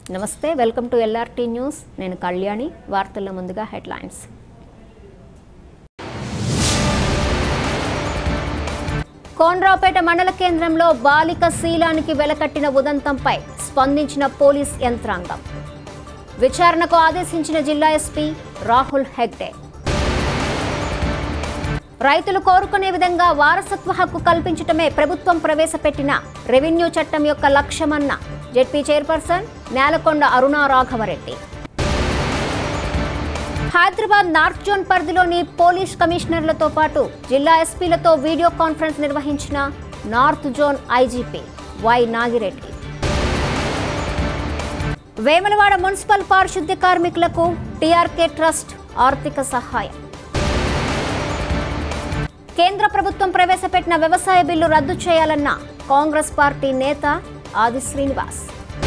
నమస్తే welcome to LRT news నేను కళ్యాణి వార్తల్లో ముందుగా హెడ్లైన్స్ కోన్రావుపేట మండల కేంద్రంలో బాలిక శీలానికి వెలకట్టిన ఉదంతంపై స్పందించిన పోలీస్ యంత్రాంగం విచారణకు ఆదేశించిన జిల్లా ఎస్పీ రాహుల్ హెగ్డే రైతులు కోరుకునే విధంగా వారసత్వ హక్కు కల్పించటమే ప్రభుత్వం ప్రవేశపెట్టిన రెవెన్యూ చట్టం యొక్క లక్ష్యమన్న ZP chairperson Nelakonda Aruna Raghava Reddy Hyderabad north zone పరిధిలోని పోలీస్ కమిషనర్లతో పాటు జిల్లా ఎస్పీలతో వీడియో కాన్ఫరెన్స్ నిర్వహించిన north zone IGP Y Nagi Reddy Vemulawada municipal పారిశుద్ధ్య కార్మికులకు టీఆర్కే ట్రస్ట్ ఆర్థిక సహాయం కేంద్ర ప్రభుత్వం ప్రవేశపెట్టిన వ్యవసాయ బిల్లు రద్దు చేయాలన్న కాంగ్రెస్ పార్టీ నేత ఆది శ్రీనివాస్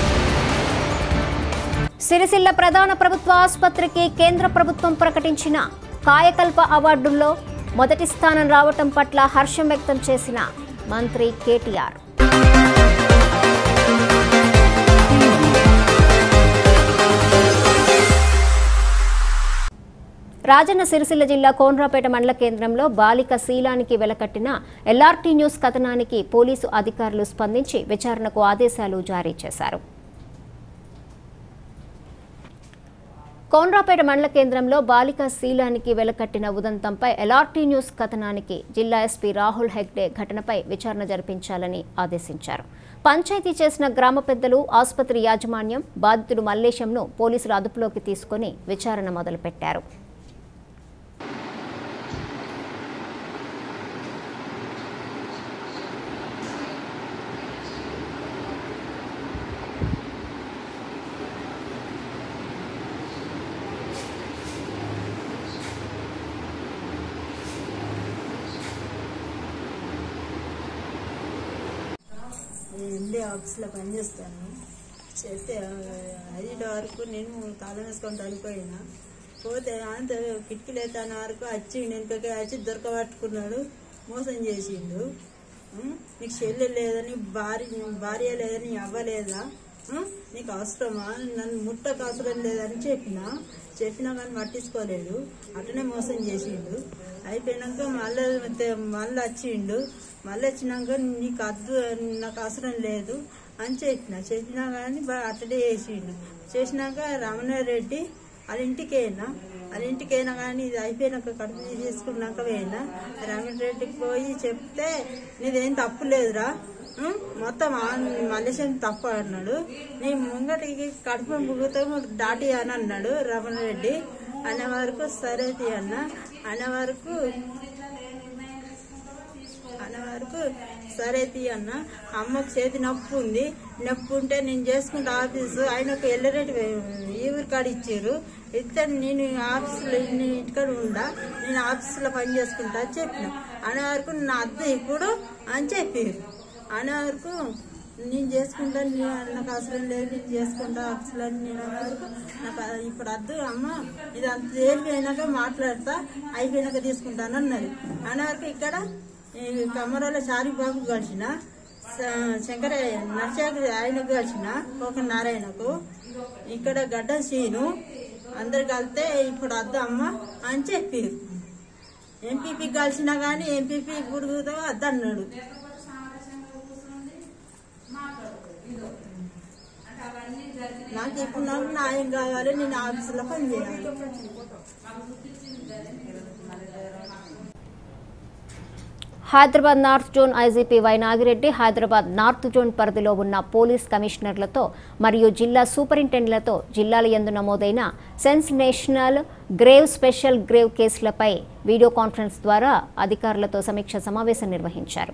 సిరిసిల్ల ప్రధాన ప్రభుత్వ ఆసుపత్రికి కేంద్ర ప్రభుత్వం ప్రకటించిన కాయకల్ప అవార్డుల్లో మొదటి స్థానం రావటం పట్ల హర్షం వ్యక్తం చేసిన మంత్రి కేటీఆర్ రాజన్న సిరిసిల్ల జిల్లా కోన్రాపేట మండల కేంద్రంలో బాలిక శీలానికి వెలకట్టిన ఎల్ఆర్టీ న్యూస్ కథనానికి పోలీసు అధికారులు స్పందించి విచారణకు ఆదేశాలు జారీ చేశారు కోన్రాపేట మండల కేంద్రంలో బాలిక శీలానికి వెలకట్టిన ఉదంతంపై ఎల్ఆర్టీ న్యూస్ కథనానికి జిల్లా ఎస్పీ రాహుల్ హెగ్డే ఘటనపై విచారణ జరిపించాలని ఆదేశించారు పంచాయతీ చేసిన గ్రామ పెద్దలు ఆసుపత్రి యాజమాన్యం బాధితుడు మల్లేశంను పోలీసులు అదుపులోకి తీసుకుని విచారణ మొదలుపెట్టారు ఎండి ఆఫీస్లో పనిచేస్తాను చేస్తే ఆ, ఐదు వరకు నేను తాళం వేసుకొని చనిపోయినా పోతే అంత కిటికీలు ఎత్తాన వరకు వచ్చి వెనుకకి వచ్చి దొరకబట్టుకున్నాడు మోసం చేసిండు ఉం? నీకు చెల్లె లేదని భార్య భార్య లేదని అవ్వలేదా ఉం? నీకు అవసరమా నన్ను ముట్టకు అవసరం లేదని చెప్పిన చెప్పినా కానీ పట్టించుకోలేదు అట్లనే మోసం చేసిండు అయిపోయినాక మళ్ళీ మళ్ళీ వచ్చిండు మళ్ళీ వచ్చినాక నీకు అద్దు నాకు అవసరం లేదు అని చెప్పిన చెప్పినా కానీ బా- అట్లనే చేసిండు చేసినాక రమణారెడ్డి వాళ్ళ ఇంటికి అయినా వాళ్ళ ఇంటికి అయినా కానీ ఇది అయిపోయినాక కడుపు తీసుకున్నాక పోయినా రమణారెడ్డికి పోయి చెప్తే నీదేం తప్పు లేదురా ఉం? మొత్తం మలేషియన్ తప్పు అన్నాడు నీ ముంగటికి కడుపు ముగ్గుతో దాటి అని అన్నాడు రమణారెడ్డి అనే వరకు సరే తీ అన్న అనే వరకు అనే వరకు సరే తీ అన్న అమ్మకు చేతి నొప్పి ఉంది నొప్పి ఉంటే నేను చేసుకుంటా ఆఫీసు ఆయనకు ఎల్లరెడ్డి ఈ ఊరి కాడ ఇచ్చారు ఇస్తే నేను ఆఫీసులో నేను ఇంటికాడ ఉండా నేను ఆఫీసులో పని చేసుకుంటా అని చెప్పిన అనే వరకు నా అద్దె ఇప్పుడు అని చెప్పారు అనే వరకు నేను చేసుకుంటా నీ- నాకు అవసరం లేదు నేను చేసుకుంటా ఆఫీసులో అని నేను అనే వరకు నాకు అది ఇప్పుడు అద్దు అమ్మ ఇది అంత అయిపోయినాక మాట్లాడతా అయిపోయినాక తీసుకుంటాను అన్నది అనే వరకు ఇక్కడ ఈ కమరాల చారి బాబు కలిసిన స- శంకరయ్య నర్సాకు ఆయనకు కలిసిన ఒక నారాయణకు ఇక్కడ గడ్డ సీను అందరు కలిస్తే ఇప్పుడు అద్దు అమ్మ అని చెప్పారు ఎంపీపీ కలిసినా కానీ ఎంపీపీ గురుగుతో అద్దన్నాడు నాకు ఇప్పుడు నాకు న్యాయం కావాలి నేను ఆఫీసులో పని చేయాలి Hyderabad north zone IGP Y Nagi Reddy Hyderabad north zone పరిధిలో ఉన్న పోలీస్ కమిషనర్లతో మరియు జిల్లా సూపరింటెండెంట్లతో జిల్లాల యందు నమోదైన sensational grave special grave కేసులపై వీడియో కాన్ఫరెన్స్ ద్వారా అధికారులతో సమీక్ష సమావేశం నిర్వహించారు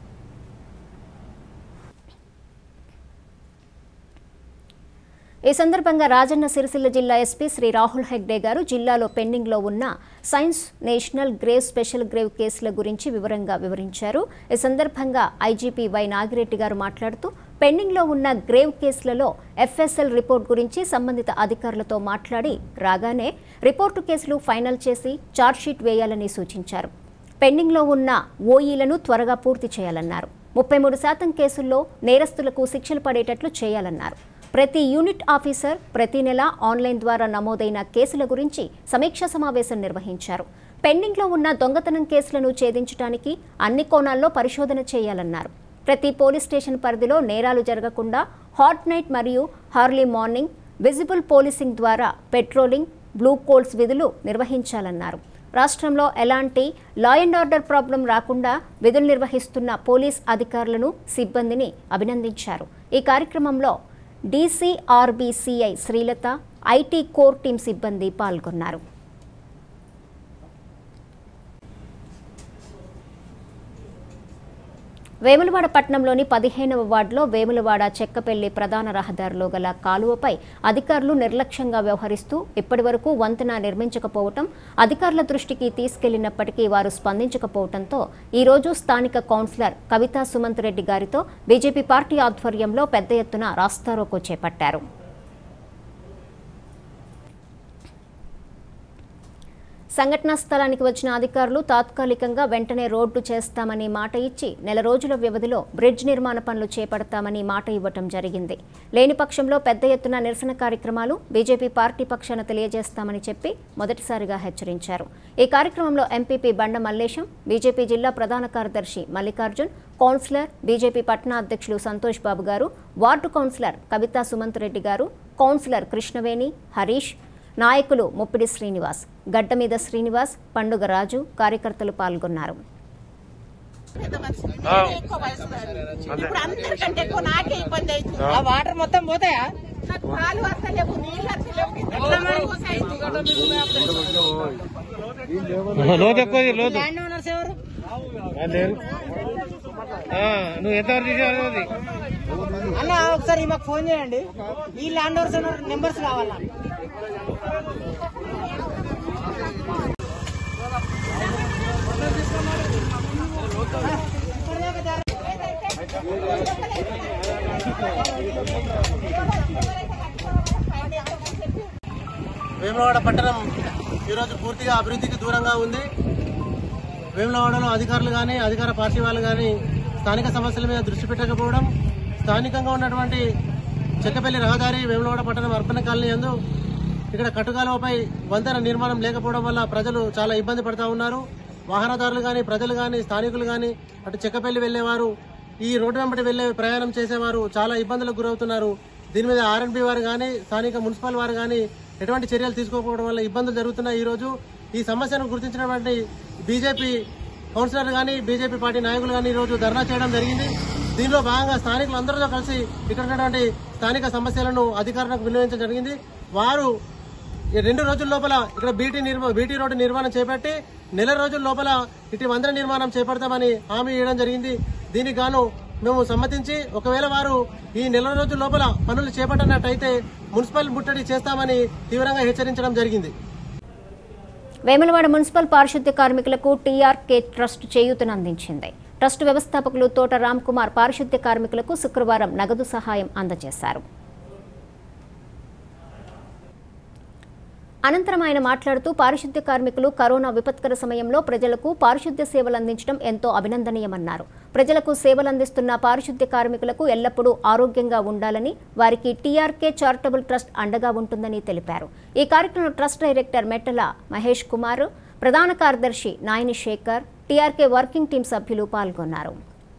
ఈ సందర్భంగా రాజన్న సిరిసిల్ల జిల్లా ఎస్పీ శ్రీ రాహుల్ హెగ్డే గారు జిల్లాలో పెండింగ్లో ఉన్న sensational grave special grave కేసుల గురించి వివరంగా వివరించారు ఈ సందర్భంగా ఐజీపీ వై నాగిరెడ్డి గారు మాట్లాడుతూ పెండింగ్లో ఉన్న గ్రేవ్ కేసులలో ఎఫ్ఎస్ఎల్ రిపోర్ట్ గురించి సంబంధిత అధికారులతో మాట్లాడి రాగానే రిపోర్టు కేసులు ఫైనల్ చేసి ఛార్జ్షీట్ వేయాలని సూచించారు పెండింగ్లో ఉన్న ఓఈలను త్వరగా పూర్తి చేయాలన్నారు ముప్పై మూడు శాతం కేసుల్లో నేరస్తులకు శిక్షలు పడేటట్లు చేయాలన్నారు ప్రతి యూనిట్ ఆఫీసర్ ప్రతి నెల ఆన్లైన్ ద్వారా నమోదైన కేసుల గురించి సమీక్షా సమావేశం నిర్వహించారు పెండింగ్లో ఉన్న దొంగతనం కేసులను ఛేదించడానికి అన్ని కోణాల్లో పరిశోధన చేయాలన్నారు ప్రతి పోలీస్ స్టేషన్ పరిధిలో నేరాలు జరగకుండా హాట్ నైట్ మరియు హార్లీ మార్నింగ్ విజిబుల్ పోలీసింగ్ ద్వారా పెట్రోలింగ్ బ్లూ కోల్స్ విధులు నిర్వహించాలన్నారు రాష్ట్రంలో ఎలాంటి లా అండ్ ఆర్డర్ ప్రాబ్లం రాకుండా విధులు నిర్వహిస్తున్న పోలీస్ అధికారులను సిబ్బందిని అభినందించారు ఈ కార్యక్రమంలో DCRB CI Srilatha IT core team సిబ్బంది పాల్గొన్నారు వేములవాడ పట్టణంలోని పదిహేనవ వార్డులో వేములవాడ చెక్కపెల్లి ప్రధాన రహదారిలో గల కాలువపై అధికారులు నిర్లక్ష్యంగా వ్యవహరిస్తూ ఇప్పటివరకు వంతెన నిర్మించకపోవటం అధికారుల దృష్టికి తీసుకెళ్లినప్పటికీ వారు స్పందించకపోవడంతో ఈ రోజు స్థానిక కౌన్సిలర్ కవితా సుమంత్ రెడ్డి గారితో బీజేపీ పార్టీ ఆధ్వర్యంలో పెద్ద ఎత్తున రాస్తారోకో చేపట్టారు సంఘటనా స్థలానికి వచ్చిన అధికారులు తాత్కాలికంగా వెంటనే రోడ్డు చేస్తామని మాట ఇచ్చి నెల రోజుల వ్యవధిలో బ్రిడ్జ్ నిర్మాణ పనులు చేపడతామని మాట ఇవ్వటం జరిగింది లేని పక్షంలో పెద్ద ఎత్తున నిరసన కార్యక్రమాలు బీజేపీ పార్టీ పక్షాన తెలియజేస్తామని చెప్పి మొదటిసారిగా హెచ్చరించారు ఈ కార్యక్రమంలో ఎంపీపీ బండ మల్లేశం బీజేపీ జిల్లా ప్రధాన కార్యదర్శి మల్లికార్జున్ కౌన్సిలర్ బీజేపీ పట్టణ అధ్యక్షులు సంతోష్ బాబు గారు వార్డు కౌన్సిలర్ కవితా సుమంత్ రెడ్డి గారు కౌన్సిలర్ కృష్ణవేణి హరీష్ నాయకులు ముప్పిడి శ్రీనివాస్ గడ్డమీద శ్రీనివాస్ పండుగ రాజు కార్యకర్తలు పాల్గొన్నారు ఎక్కువ వయసు దాన్ని. ఇప్పుడు అందరికంటే ఎక్కువ నాకే ఇబ్బంది అవుతుంది ఆ వాటర్ మొత్తం పోతాయా నాకు పాలు వస్తలేవు నీళ్ళు వస్తలేవు ఎట్లా మరి పోసాయి? లోతు ఎక్కువ ఇది, లోతు ల్యాండ్ ఓనర్స్ ఎవరు ఆ, లేరు ఆ, నువ్వు ఎంతవరకు తీసావు అది అన్న ఒకసారి మాకు ఫోన్ చేయండి ఈ ల్యాండ్ ఓనర్స్ నెంబర్స్ కావాలా వేములవాడ పట్టణం ఈరోజు పూర్తిగా అభివృద్ధికి దూరంగా ఉంది వేములవాడలో అధికారులు కానీ అధికార పార్టీ వాళ్ళు కానీ స్థానిక సమస్యల మీద దృష్టి పెట్టకపోవడం స్థానికంగా ఉన్నటువంటి చెక్కపల్లి రహదారి వేములవాడ పట్టణం అర్బన్ కాలనీ యందు ఇక్కడ కట్టుకాలువపై వంతెన నిర్మాణం లేకపోవడం వల్ల ప్రజలు చాలా ఇబ్బంది పడుతూ ఉన్నారు వాహనదారులు కానీ ప్రజలు కానీ స్థానికులు కానీ అటు చెక్కపల్లి వెళ్లేవారు ఈ రోడ్డు వెంబడి వెళ్లే ప్రయాణం చేసేవారు చాలా ఇబ్బందులకు గురవుతున్నారు దీని మీద ఆర్ఎన్బి వారు కానీ స్థానిక మున్సిపల్ వారు కానీ ఎటువంటి చర్యలు తీసుకోకపోవడం వల్ల ఇబ్బందులు జరుగుతున్నాయి ఈ రోజు ఈ సమస్యను గుర్తించినటువంటి బీజేపీ కౌన్సిలర్ కానీ బీజేపీ పార్టీ నాయకులు కానీ ఈ రోజు ధర్నా చేయడం జరిగింది దీనిలో భాగంగా స్థానికులు అందరితో కలిసి ఇక్కడ ఉన్నటువంటి స్థానిక సమస్యలను అధికారులకు వినియోగించడం జరిగింది వారు ఈ రెండు రోజుల లోపల ఇక్కడ బీటీ నిర్మా బీటీ రోడ్డు నిర్మాణం చేపట్టి నెల రోజుల లోపల ఇటు వందన నిర్మాణం చేపడతామని హామీ ఇవ్వడం జరిగింది దీనికి గాను మేము సమ్మతించి ఒకవేళ వారు ఈ నెల రోజుల లోపల పనులు చేపట్టనట్టయితే మున్సిపల్ ముట్టడి చేస్తామని తీవ్రంగా హెచ్చరించడం జరిగింది వేములవాడ మున్సిపల్ పారిశుద్ధ్య కార్మికులకు టీఆర్కే ట్రస్ట్ చేయూతనందించింది ట్రస్ట్ వ్యవస్థాపకులు తోట రామ్ కుమార్ పారిశుద్ధ్య కార్మికులకు శుక్రవారం నగదు సహాయం అందజేశారు అనంతరం ఆయన మాట్లాడుతూ పారిశుద్ధ్య కార్మికులు కరోనా విపత్కర సమయంలో ప్రజలకు పారిశుద్ధ్య సేవలు అందించడం ఎంతో అభినందనీయమన్నారు ప్రజలకు సేవలు అందిస్తున్న పారిశుద్ధ్య కార్మికులకు ఎల్లప్పుడూ ఆరోగ్యంగా ఉండాలని వారికి టీఆర్కే చారిటబుల్ ట్రస్ట్ అండగా ఉంటుందని తెలిపారు ఈ కార్యక్రమంలో ట్రస్ట్ డైరెక్టర్ మెట్టల మహేష్ కుమార్ ప్రధాన కార్యదర్శి Nayani Shekar TRK working team సభ్యులు పాల్గొన్నారు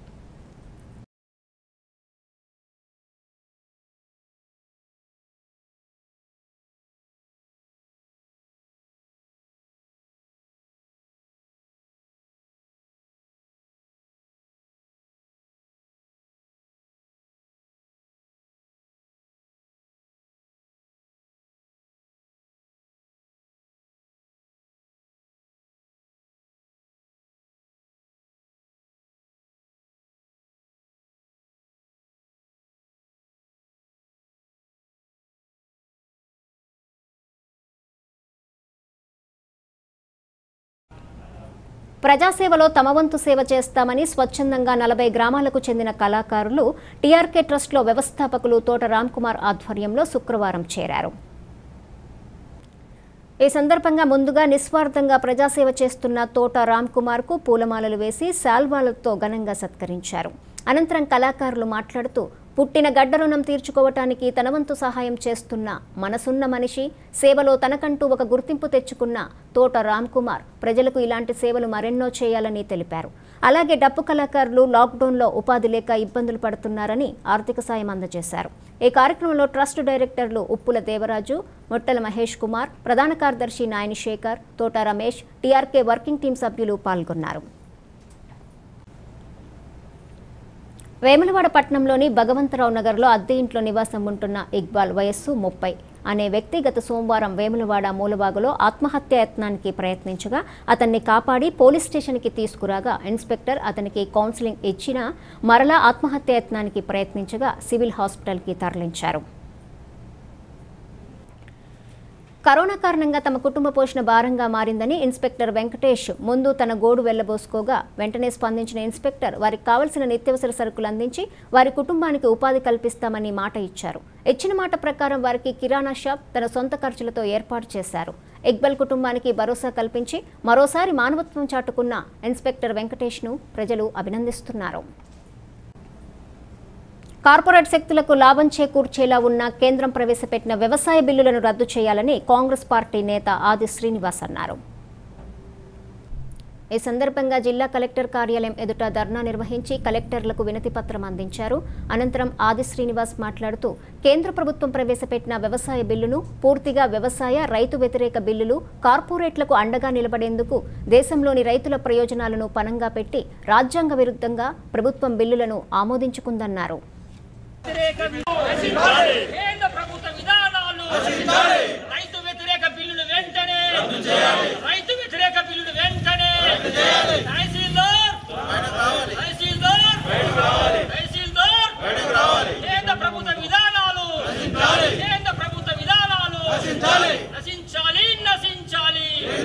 ప్రజాసేవలో తమ వంతు సేవ చేస్తామని స్వచ్ఛందంగా నలభై గ్రామాలకు చెందిన కళాకారులు టీఆర్కే ట్రస్ట్లో వ్యవస్థాపకులు తోట రామ్ కుమార్ ఆధ్వర్యంలో శుక్రవారం చేరారు ఈ సందర్భంగా ముందుగా నిస్వార్థంగా ప్రజాసేవ చేస్తున్న తోట రామ్ కుమార్కు పూలమాలలు వేసి శాల్వాలతో ఘనంగా సత్కరించారు అనంతరం కళాకారులు మాట్లాడుతూ పుట్టిన గడ్డ రుణం తీర్చుకోవటానికి తన వంతు సహాయం చేస్తున్న మనసున్న మనిషి సేవలో తనకంటూ ఒక గుర్తింపు తెచ్చుకున్న తోట రామ్ కుమార్ ప్రజలకు ఇలాంటి సేవలు మరెన్నో చేయాలని తెలిపారు అలాగే డప్పు కళాకారులు లాక్డౌన్లో ఉపాధి లేక ఇబ్బందులు పడుతున్నారని ఆర్థిక సాయం అందజేశారు ఈ కార్యక్రమంలో ట్రస్ట్ డైరెక్టర్లు ఉప్పుల దేవరాజు మొట్టల మహేష్ కుమార్ ప్రధాన కార్యదర్శి నాయని శేఖర్ తోట రమేష్ టీఆర్కే వర్కింగ్ టీం సభ్యులు పాల్గొన్నారు వేములవాడ పట్టణంలోని భగవంతరావు నగర్లో అద్దె ఇంట్లో నివాసం ఉంటున్న ఇక్బాల్ వయస్సు ముప్పై అనే వ్యక్తి గత సోమవారం వేములవాడ మూలబాగులో ఆత్మహత్య యత్నానికి ప్రయత్నించగా అతన్ని కాపాడి పోలీస్ స్టేషన్కి తీసుకురాగా ఇన్స్పెక్టర్ అతనికి కౌన్సిలింగ్ ఇచ్చినా మరలా ఆత్మహత్య యత్నానికి ప్రయత్నించగా సివిల్ హాస్పిటల్కి తరలించారు కరోనా కారణంగా తమ కుటుంబ పోషణ భారంగా మారిందని ఇన్స్పెక్టర్ వెంకటేష్ ముందు తన గోడు వెళ్లబోసుకోగా వెంటనే స్పందించిన ఇన్స్పెక్టర్ వారికి కావలసిన నిత్యావసర సరుకులు అందించి వారి కుటుంబానికి ఉపాధి కల్పిస్తామని మాట ఇచ్చారు ఇచ్చిన మాట ప్రకారం వారికి కిరాణా షాప్ తన సొంత ఖర్చులతో ఏర్పాటు చేశారు ఇక్బల్ కుటుంబానికి భరోసా కల్పించి మరోసారి మానవత్వం చాటుకున్న ఇన్స్పెక్టర్ వెంకటేష్ను ప్రజలు అభినందిస్తున్నారు కార్పొరేట్ శక్తులకు లాభం చేకూర్చేలా ఉన్న కేంద్రం ప్రవేశపెట్టిన వ్యవసాయ బిల్లులను రద్దు చేయాలని కాంగ్రెస్ పార్టీ నేత ఆది శ్రీనివాస్ అన్నారు ఈ సందర్భంగా జిల్లా కలెక్టర్ కార్యాలయం ఎదుట ధర్నా నిర్వహించి కలెక్టర్లకు వినతి పత్రం అందించారు అనంతరం ఆది శ్రీనివాస్ మాట్లాడుతూ కేంద్ర ప్రభుత్వం ప్రవేశపెట్టిన వ్యవసాయ బిల్లును పూర్తిగా వ్యవసాయ రైతు వ్యతిరేక బిల్లులు కార్పొరేట్లకు అండగా నిలబడేందుకు దేశంలోని రైతుల ప్రయోజనాలను పనంగా పెట్టి రాజ్యాంగ విరుద్ధంగా ప్రభుత్వం బిల్లులను ఆమోదించుకుందన్నారు కేంద్ర ప్రభుత్వ విధానాలు రైతు వ్యతిరేక బిల్లులు వెంటనే రైతు వ్యతిరేక బిల్లులు వెంటనే తహసీల్దార్ తహసీల్దార్ తహసీల్దార్ కేంద్ర ప్రభుత్వ విధానాలు కేంద్ర ప్రభుత్వ విధానాలు నశించాలి నశించాలి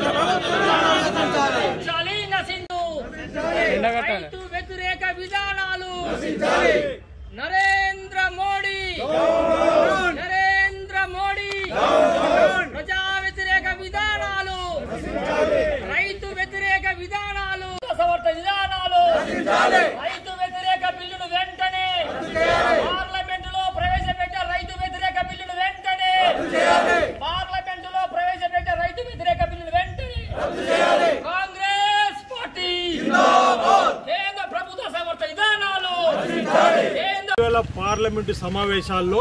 నశించాలి నశించు రైతు వ్యతిరేక విధానాలు నరేంద్ర మోడీ నరేంద్ర మోడీ ప్రజా వ్యతిరేక విధానాలు రైతు వ్యతిరేక విధానాలు సమర్థ విధానాలు రైతు వ్యతిరేక బిల్లును వెంటనే పార్లమెంట్ లో ప్రవేశపెట్టే రైతు వ్యతిరేక బిల్లును వెంటనే పార్లమెంట్ లో ప్రవేశపెట్టే రైతు వ్యతిరేక బిల్లును వెంటనే కాంగ్రెస్ పార్టీ కేంద్ర ప్రభుత్వ సమర్థ విధానాలు కేంద్ర ఇటీవల పార్లమెంటు సమావేశాల్లో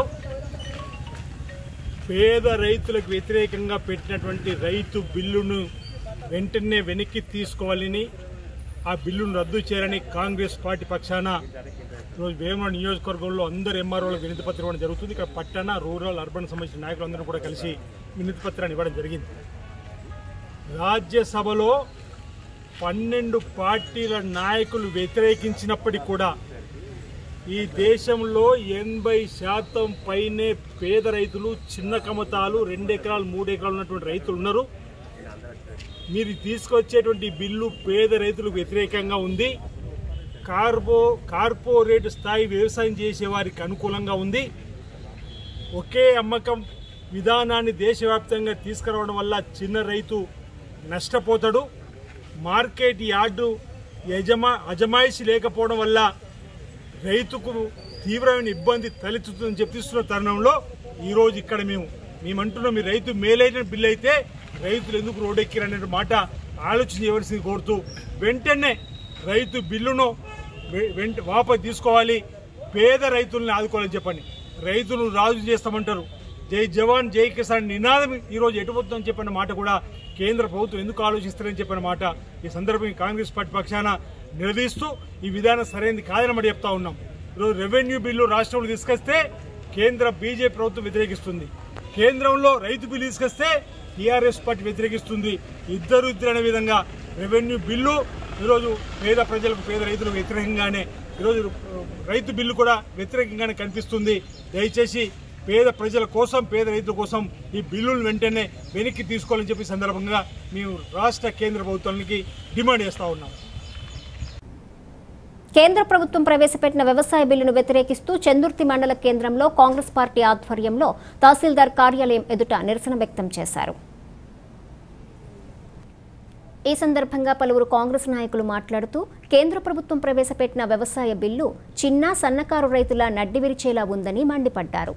పేద రైతులకు వ్యతిరేకంగా పెట్టినటువంటి రైతు బిల్లును వెంటనే వెనక్కి తీసుకోవాలని ఆ బిల్లును రద్దు చేయాలని కాంగ్రెస్ పార్టీ పక్షాన ఈరోజు వేమన నియోజకవర్గంలో అందరు ఎంఆర్ఓలకు వినతి పత్రం ఇవ్వడం జరుగుతుంది ఇక్కడ పట్టణ రూరల్ అర్బన్ సంబంధించిన నాయకులందరూ కూడా కలిసి వినతి పత్రాన్ని ఇవ్వడం జరిగింది రాజ్యసభలో పన్నెండు పార్టీల నాయకులు వ్యతిరేకించినప్పటికీ కూడా ఈ దేశంలో ఎనభై శాతం పైనే పేద రైతులు చిన్న కమతాలు రెండు ఎకరాలు మూడు ఎకరాలు ఉన్నటువంటి రైతులు ఉన్నారు మీరు తీసుకొచ్చేటువంటి బిల్లు పేద రైతులకు వ్యతిరేకంగా ఉంది కార్బో కార్పొరేట్ స్థాయి వ్యవసాయం చేసే వారికి అనుకూలంగా ఉంది ఒకే అమ్మకం విధానాన్ని దేశవ్యాప్తంగా తీసుకురావడం వల్ల చిన్న రైతు నష్టపోతాడు మార్కెట్ యార్డు యజమా అజమాయిషి లేకపోవడం వల్ల రైతుకు తీవ్రమైన ఇబ్బంది తలెత్తుతుందని చెప్పిస్తున్న తరుణంలో ఈరోజు ఇక్కడ మేము మేమంటున్నాం మీ రైతు మేలైన బిల్లు అయితే రైతులు ఎందుకు రోడ్డెక్కిరనే మాట ఆలోచన చేయవలసింది కోరుతూ వెంటనే రైతు బిల్లును వె- వెంట వాపసు తీసుకోవాలి పేద రైతుల్ని ఆదుకోవాలని చెప్పండి రైతులు రాజు చేస్తామంటారు జై జవాన్ జై కిసాన్ నినాదం ఈరోజు ఎటుపోతుందని చెప్పిన మాట కూడా కేంద్ర ప్రభుత్వం ఎందుకు ఆలోచిస్తారని చెప్పిన మాట ఈ సందర్భంగా కాంగ్రెస్ పార్టీ పక్షాన నిలదీస్తూ ఈ విధానం సరైనది కాదని మరి చెప్తా ఉన్నాం ఈరోజు రెవెన్యూ బిల్లు రాష్ట్రంలో తీసుకొస్తే కేంద్ర బీజేపీ ప్రభుత్వం వ్యతిరేకిస్తుంది కేంద్రంలో రైతు బిల్లు తీసుకొస్తే టీఆర్ఎస్ పార్టీ వ్యతిరేకిస్తుంది ఇద్దరు ఇద్దరు అనే విధంగా రెవెన్యూ బిల్లు ఈరోజు పేద ప్రజలకు పేద రైతులకు వ్యతిరేకంగానే ఈరోజు రైతు బిల్లు కూడా వ్యతిరేకంగానే కనిపిస్తుంది దయచేసి పేద ప్రజల కోసం పేద రైతుల కోసం ఈ బిల్లులు వెంటనే వెనక్కి తీసుకోవాలని చెప్పి సందర్భంగా మేము రాష్ట్ర కేంద్ర ప్రభుత్వానికి డిమాండ్ చేస్తా ఉన్నాం కేంద్ర ప్రభుత్వం ప్రవేశపెట్టిన వ్యవసాయ బిల్లును వ్యతిరేకిస్తూ చందుర్తి మండల కేంద్రంలో కాంగ్రెస్ పార్టీ ఆధ్వర్యంలో తహసీల్దార్ కార్యాలయం ఎదుట నిరసన వ్యక్తం చేశారు ఈ సందర్భంగా పలువురు కాంగ్రెస్ నాయకులు మాట్లాడుతూ కేంద్ర ప్రభుత్వం ప్రవేశపెట్టిన వ్యవసాయ బిల్లు చిన్న సన్నకారు రైతుల నడ్డి విరిచేలా ఉందని మండిపడ్డారు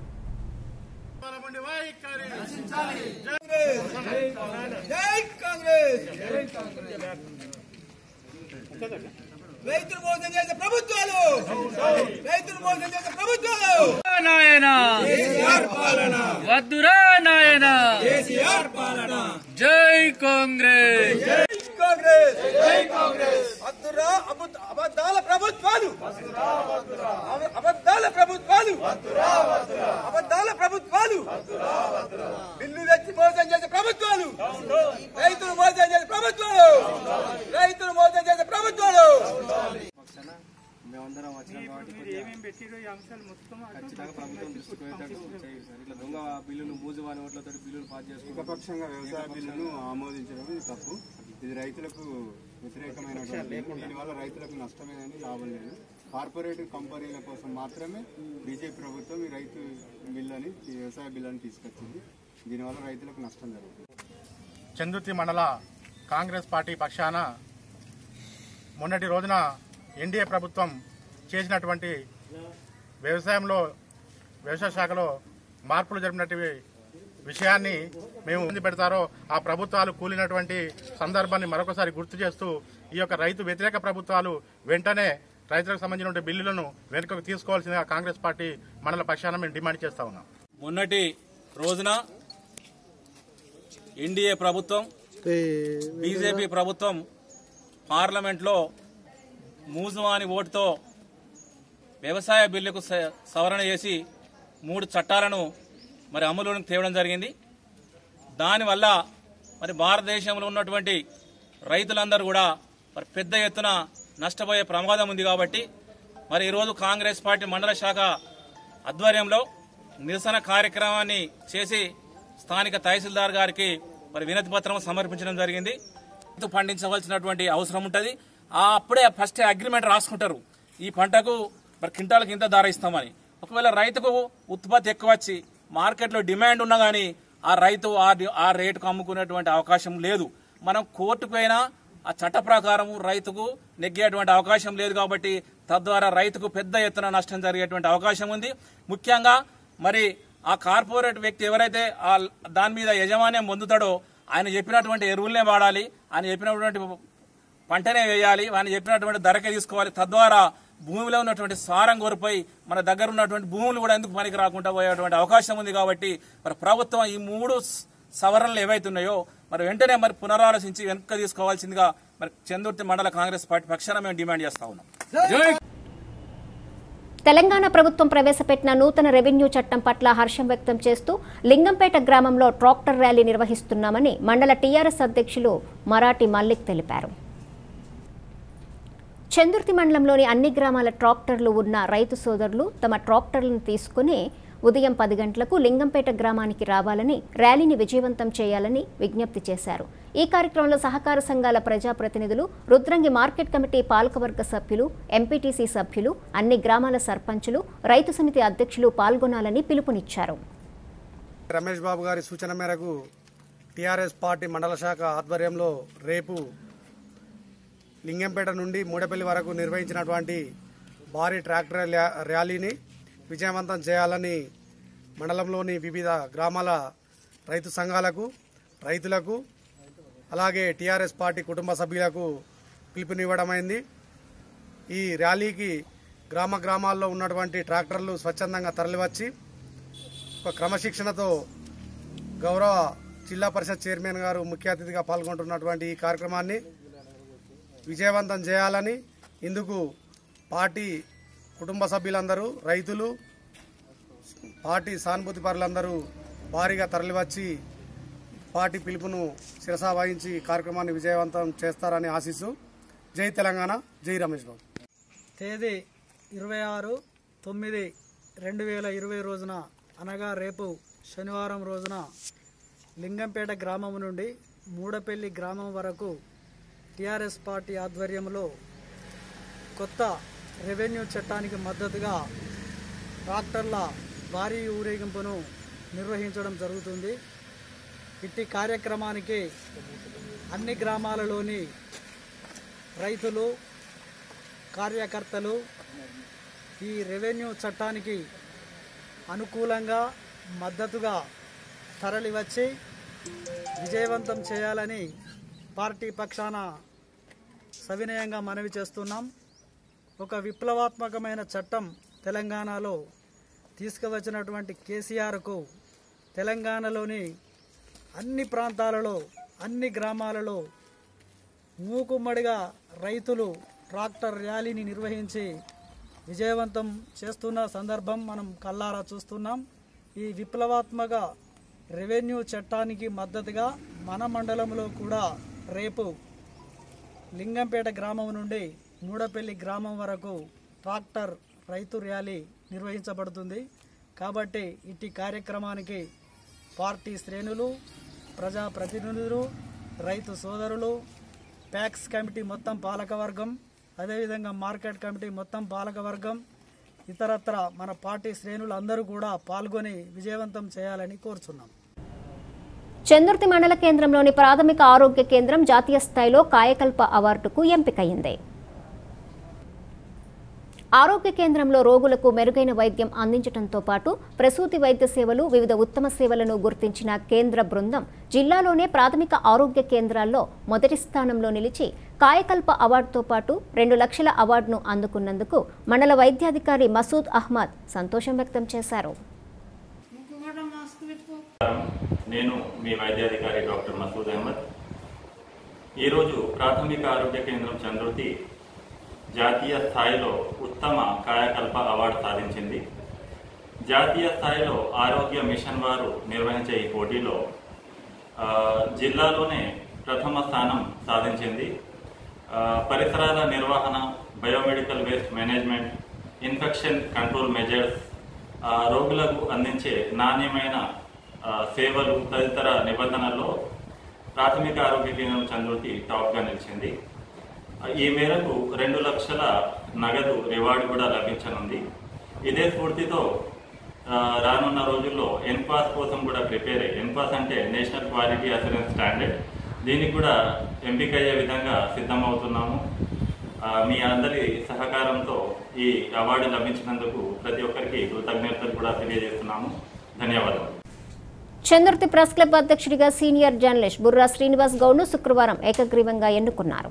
రైతులు మోసం చేసే ప్రభుత్వాలు రైతులు మోసం చేసే ప్రభుత్వాలు నాయన వద్దురా నాయన కేసీఆర్ పాలన జై కాంగ్రెస్ కాంగ్రెస్ జై కాంగ్రెస్ అద్దురా అబద్ధ- అబద్ధాల ప్రభుత్వాలు అబ- అబద్ధాల ప్రభుత్వాలు అబద్ధాల ప్రభుత్వాలు బిల్లు తెచ్చి మోసం చేసే ప్రభుత్వాలు రైతులు మోసం చేసే ప్రభుత్వాలు రైతులు మోసం చేసే ప్రభుత్వాలు మేమందరం వచ్చినాం కాబట్టి ఖచ్చితంగా ప్రభుత్వం దృష్టికి పోయేటట్టు చేయాలి సార్ ఇట్లా దొంగ బిల్లులు మూజువాని ఓట్లతో బిల్లులు పాస్ చేసుకుంటాం ఏకపక్షంగా వ్యవసాయ బిల్లును ఆమోదించడం ఇది తప్పు ఇది రైతులకు వ్యతిరేకమైనటువంటి దీనివల్ల రైతులకు నష్టమే కానీ లాభం లేదు కార్పొరేట్ కంపెనీల కోసం మాత్రమే బీజేపీ ప్రభుత్వం ఈ రైతు బిల్లు అని ఈ వ్యవసాయ బిల్లు అని తీసుకొచ్చింది దీనివల్ల రైతులకు నష్టం జరుగుతుంది చందుర్తి మండల కాంగ్రెస్ పార్టీ పక్షాన మొన్నటి రోజున ఎన్డీఏ ప్రభుత్వం చేసినటువంటి వ్యవసాయంలో వ్యవసాయ శాఖలో మార్పులు జరిపినటువంటి విషయాన్ని మేము ముందు పెడతారో ఆ ప్రభుత్వాలు కూలినటువంటి సందర్భాన్ని మరొకసారి గుర్తు చేస్తూ ఈ యొక్క రైతు వ్యతిరేక ప్రభుత్వాలు వెంటనే రైతులకు సంబంధించిన బిల్లులను వెనుకకు తీసుకోవాల్సిందిగా కాంగ్రెస్ పార్టీ మండల పక్షాన మేము డిమాండ్ చేస్తా ఉన్నాం మొన్నటి రోజున ఎన్డీఏ ప్రభుత్వం బీజేపీ ప్రభుత్వం పార్లమెంట్లో మూజువాని ఓటుతో వ్యవసాయ బిల్లుకు స- సవరణ చేసి మూడు చట్టాలను మరి అమలులోకి తేవడం జరిగింది దానివల్ల మరి భారతదేశంలో ఉన్నటువంటి రైతులందరూ కూడా మరి పెద్ద ఎత్తున నష్టపోయే ప్రమాదం ఉంది కాబట్టి మరి ఈరోజు కాంగ్రెస్ పార్టీ మండల శాఖ ఆధ్వర్యంలో నిరసన కార్యక్రమాన్ని చేసి స్థానిక తహసీల్దార్ గారికి మరి వినతి పత్రం సమర్పించడం జరిగింది రైతు పండించవలసినటువంటి అవసరం ఉంటుంది ఆ అప్పుడే ఫస్ట్ అగ్రిమెంట్ రాసుకుంటారు ఈ పంటకు మరి క్వింటాలకు ఇంత ధర ఇస్తామని ఒకవేళ రైతుకు ఉత్పత్తి ఎక్కువ వచ్చి మార్కెట్లో డిమాండ్ ఉన్నా కానీ ఆ రైతు ఆ డి- ఆ రేటుకు అమ్ముకునేటువంటి అవకాశం లేదు మనం కోర్టుకు పోయినా ఆ చట్ట ప్రకారం రైతుకు నెగ్గేటువంటి అవకాశం లేదు కాబట్టి తద్వారా రైతుకు పెద్ద ఎత్తున నష్టం జరిగేటువంటి అవకాశం ఉంది ముఖ్యంగా మరి ఆ కార్పొరేట్ వ్యక్తి ఎవరైతే ఆ దాని మీద యజమాన్యం పొందుతాడో ఆయన చెప్పినటువంటి ఎరువులనే వాడాలి ఆయన చెప్పినటువంటి పంటనే వేయాలి ఆయన చెప్పినటువంటి ధరకే తీసుకోవాలి తద్వారా భూమిలో ఉన్నటువంటి సారం కోల్పోయి మన దగ్గర ఉన్నటువంటి భూములు కూడా ఎందుకు పనికి రాకుండా పోయేటువంటి అవకాశం ఉంది కాబట్టి మరి ప్రభుత్వం ఈ మూడు స- సవరణలు ఏవైతున్నాయో మరి వెంటనే మరి పునరాలోచించి వెనుక తీసుకోవాల్సిందిగా మరి చందుర్తి మండల కాంగ్రెస్ పార్టీ పక్షాన మేము డిమాండ్ చేస్తా ఉన్నాం జై తెలంగాణ ప్రభుత్వం ప్రవేశపెట్టిన నూతన రెవెన్యూ చట్టం పట్ల హర్షం వ్యక్తం చేస్తూ లింగంపేట గ్రామంలో ట్రాక్టర్ ర్యాలీ నిర్వహిస్తున్నామని మండల టీఆర్ఎస్ అధ్యక్షులు మరాఠీ మల్లిక్ తెలిపారు చందుర్తి మండలంలోని అన్ని గ్రామాల ట్రాక్టర్లు ఉన్న రైతు సోదరులు తమ ట్రాక్టర్లను తీసుకుని ఉదయం పది గంటలకు లింగంపేట గ్రామానికి రావాలని ర్యాలీని విజయవంతం చేయాలని విజ్ఞప్తి చేశారు ఈ కార్యక్రమంలో సహకార సంఘాల ప్రజాప్రతినిధులు రుద్రంగి మార్కెట్ కమిటీ పాలకవర్గ సభ్యులు ఎంపీటీసీ సభ్యులు అన్ని గ్రామాల సర్పంచులు రైతు సమితి అధ్యక్షులు పాల్గొనాలని పిలుపునిచ్చారు రమేష్ బాబు గారి సూచన మేరకు టీఆర్ఎస్ పార్టీ మండల శాఖ ఆధ్వర్యంలో రేపు లింగంపేట నుండి మూడపల్లి వరకు నిర్వహించినటువంటి భారీ ట్రాక్టర్ ర్యా- ర్యాలీని విజయవంతం చేయాలని మండలంలోని వివిధ గ్రామాల రైతు సంఘాలకు రైతులకు అలాగే టీఆర్ఎస్ పార్టీ కుటుంబ సభ్యులకు పిలుపునివ్వడమైంది ఈ ర్యాలీకి గ్రామ గ్రామాల్లో ఉన్నటువంటి ట్రాక్టర్లు స్వచ్ఛందంగా తరలివచ్చి ఒక క్రమశిక్షణతో గౌరవ జిల్లా పరిషత్ చైర్మన్ గారు ముఖ్య అతిథిగా పాల్గొంటున్నటువంటి ఈ కార్యక్రమాన్ని విజయవంతం చేయాలని ఇందుకు పార్టీ కుటుంబ సభ్యులందరూ రైతులు పార్టీ సానుభూతి పరులందరూ భారీగా తరలివచ్చి పార్టీ పిలుపును శిరసా వహించి కార్యక్రమాన్ని విజయవంతం చేస్తారని ఆశిస్తూ జై తెలంగాణ జై రమేష్ బాబు తేదీ ఇరవై ఆరు తొమ్మిది రెండు వేల ఇరవై రోజున అనగా రేపు శనివారం రోజున లింగంపేట గ్రామం నుండి మూడపల్లి గ్రామం వరకు టీఆర్ఎస్ పార్టీ ఆధ్వర్యంలో కొత్త రెవెన్యూ చట్టానికి మద్దతుగా ట్రాక్టర్ల భారీ ఊరేగింపును నిర్వహించడం జరుగుతుంది ఇట్టి కార్యక్రమానికి అన్ని గ్రామాలలోని రైతులు కార్యకర్తలు ఈ రెవెన్యూ చట్టానికి అనుకూలంగా మద్దతుగా తరలివచ్చి విజయవంతం చేయాలని పార్టీ పక్షాన సవినయంగా మనవి చేస్తున్నాం ఒక విప్లవాత్మకమైన చట్టం తెలంగాణలో తీసుకువచ్చినటువంటి కేసీఆర్కు తెలంగాణలోని అన్ని ప్రాంతాలలో అన్ని గ్రామాలలో మూకుమ్మడిగా రైతులు ట్రాక్టర్ ర్యాలీని నిర్వహించి విజయవంతం చేస్తున్న సందర్భం మనం కల్లారా చూస్తున్నాం ఈ విప్లవాత్మక రెవెన్యూ చట్టానికి మద్దతుగా మన మండలంలో కూడా రేపు లింగంపేట గ్రామం నుండి మూడపల్లి గ్రామం వరకు ట్రాక్టర్ రైతు ర్యాలీ నిర్వహించబడుతుంది కాబట్టి ఇట్టి కార్యక్రమానికి పార్టీ శ్రేణులు ప్రజాప్రతినిధులు రైతు సోదరులు ప్యాక్స్ కమిటీ మొత్తం పాలకవర్గం అదేవిధంగా మార్కెట్ కమిటీ మొత్తం పాలకవర్గం ఇతరత్ర మన పార్టీ శ్రేణులు అందరూ కూడా పాల్గొని విజయవంతం చేయాలని కోరుచున్నాం చందుర్తి మండల కేంద్రంలోని ప్రాథమిక ఆరోగ్య కేంద్రం జాతీయ స్థాయిలో కాయకల్ప అవార్డుకు ఎంపికయింది ఆరోగ్య కేంద్రంలో రోగులకు మెరుగైన వైద్యం అందించడంతో పాటు ప్రసూతి వైద్య సేవలు వివిధ ఉత్తమ సేవలను గుర్తించిన కేంద్ర బృందం జిల్లాలోనే ప్రాథమిక ఆరోగ్య కేంద్రాల్లో మొదటి స్థానంలో నిలిచి కాయకల్ప అవార్డుతో పాటు రెండు లక్షల అవార్డును అందుకున్నందుకు మండల వైద్యాధికారి మసూద్ అహ్మద్ సంతోషం వ్యక్తం చేశారు నేను మీ వైద్యాధికారి డాక్టర్ మసూద్ అహ్మద్ ఈరోజు ప్రాథమిక ఆరోగ్య కేంద్రం చంద్రుతి జాతీయ స్థాయిలో ఉత్తమ కాయకల్ప అవార్డు సాధించింది జాతీయ స్థాయిలో ఆరోగ్య మిషన్ వారు నిర్వహించే ఈ పోటీలో ఆ, జిల్లాలోనే ప్రథమ స్థానం సాధించింది ఆ, పరిసరాల నిర్వహణ biomedical waste management infection control measures ఆ, రోగులకు అందించే నాణ్యమైన ఆ, సేవలు తదితర నిబంధనల్లో ప్రాథమిక ఆరోగ్య కేంద్రం చంద్రుతి టాప్గా నిలిచింది ఈ మేరకు రెండు లక్షల నగదు రివార్డు కూడా లభించనుంది ఇదే స్ఫూర్తితో ఆ, రానున్న రోజుల్లో ఎన్పాస్ కోసం కూడా ప్రిపేర్ అయ్యి ఎన్పాస్ అంటే నేషనల్ క్వాలిటీ అసూరెన్స్ స్టాండర్డ్ దీనికి కూడా ఎంపిక అయ్యే విధంగా సిద్ధమవుతున్నాము ఆ, మీ అందరి సహకారంతో ఈ అవార్డు లభించినందుకు ప్రతి ఒక్కరికి కృతజ్ఞతలు కూడా తెలియజేస్తున్నాము ధన్యవాదాలు చందుర్తి ప్రెస్ క్లబ్ అధ్యక్షుడిగా సీనియర్ జర్నలిస్ట్ బుర్రా శ్రీనివాస్ గౌడ్ను శుక్రవారం ఏకగ్రీవంగా ఎన్నుకున్నారు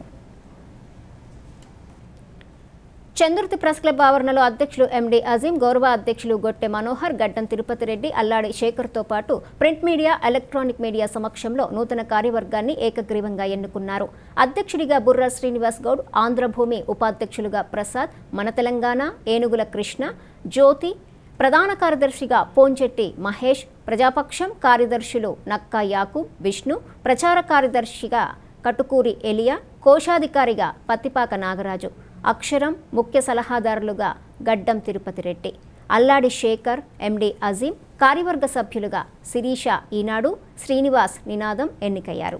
చందుర్తి ప్రెస్ క్లబ్ ఆవరణలో అధ్యక్షులు ఎండి అజీం గౌరవ అధ్యక్షులు గొట్టె మనోహర్ గడ్డం తిరుపతి రెడ్డి అల్లాడి శేఖర్తో పాటు ప్రింట్ మీడియా ఎలక్ట్రానిక్ మీడియా సమక్షంలో నూతన కార్యవర్గాన్ని ఏకగ్రీవంగా ఎన్నుకున్నారు అధ్యక్షుడిగా బుర్రా శ్రీనివాస్ గౌడ్ ఆంధ్రభూమి ఉపాధ్యక్షులుగా ప్రసాద్ మన తెలంగాణ ఏనుగుల కృష్ణ జ్యోతి ప్రధాన కార్యదర్శిగా పోంచెట్టి మహేష్ ప్రజాపక్షం కార్యదర్శులు నక్కా యాకూబ్ విష్ణు ప్రచార కార్యదర్శిగా కటుకూరి ఎలియా కోశాధికారిగా పత్తిపాక నాగరాజు అక్షరం ముఖ్య సలహాదారులుగా గడ్డం తిరుపతి రెడ్డి అల్లాడి శేఖర్ ఎండి అజీం కార్యవర్గ సభ్యులుగా శిరీష ఈనాడు శ్రీనివాస్ నినాదం ఎన్నికయ్యారు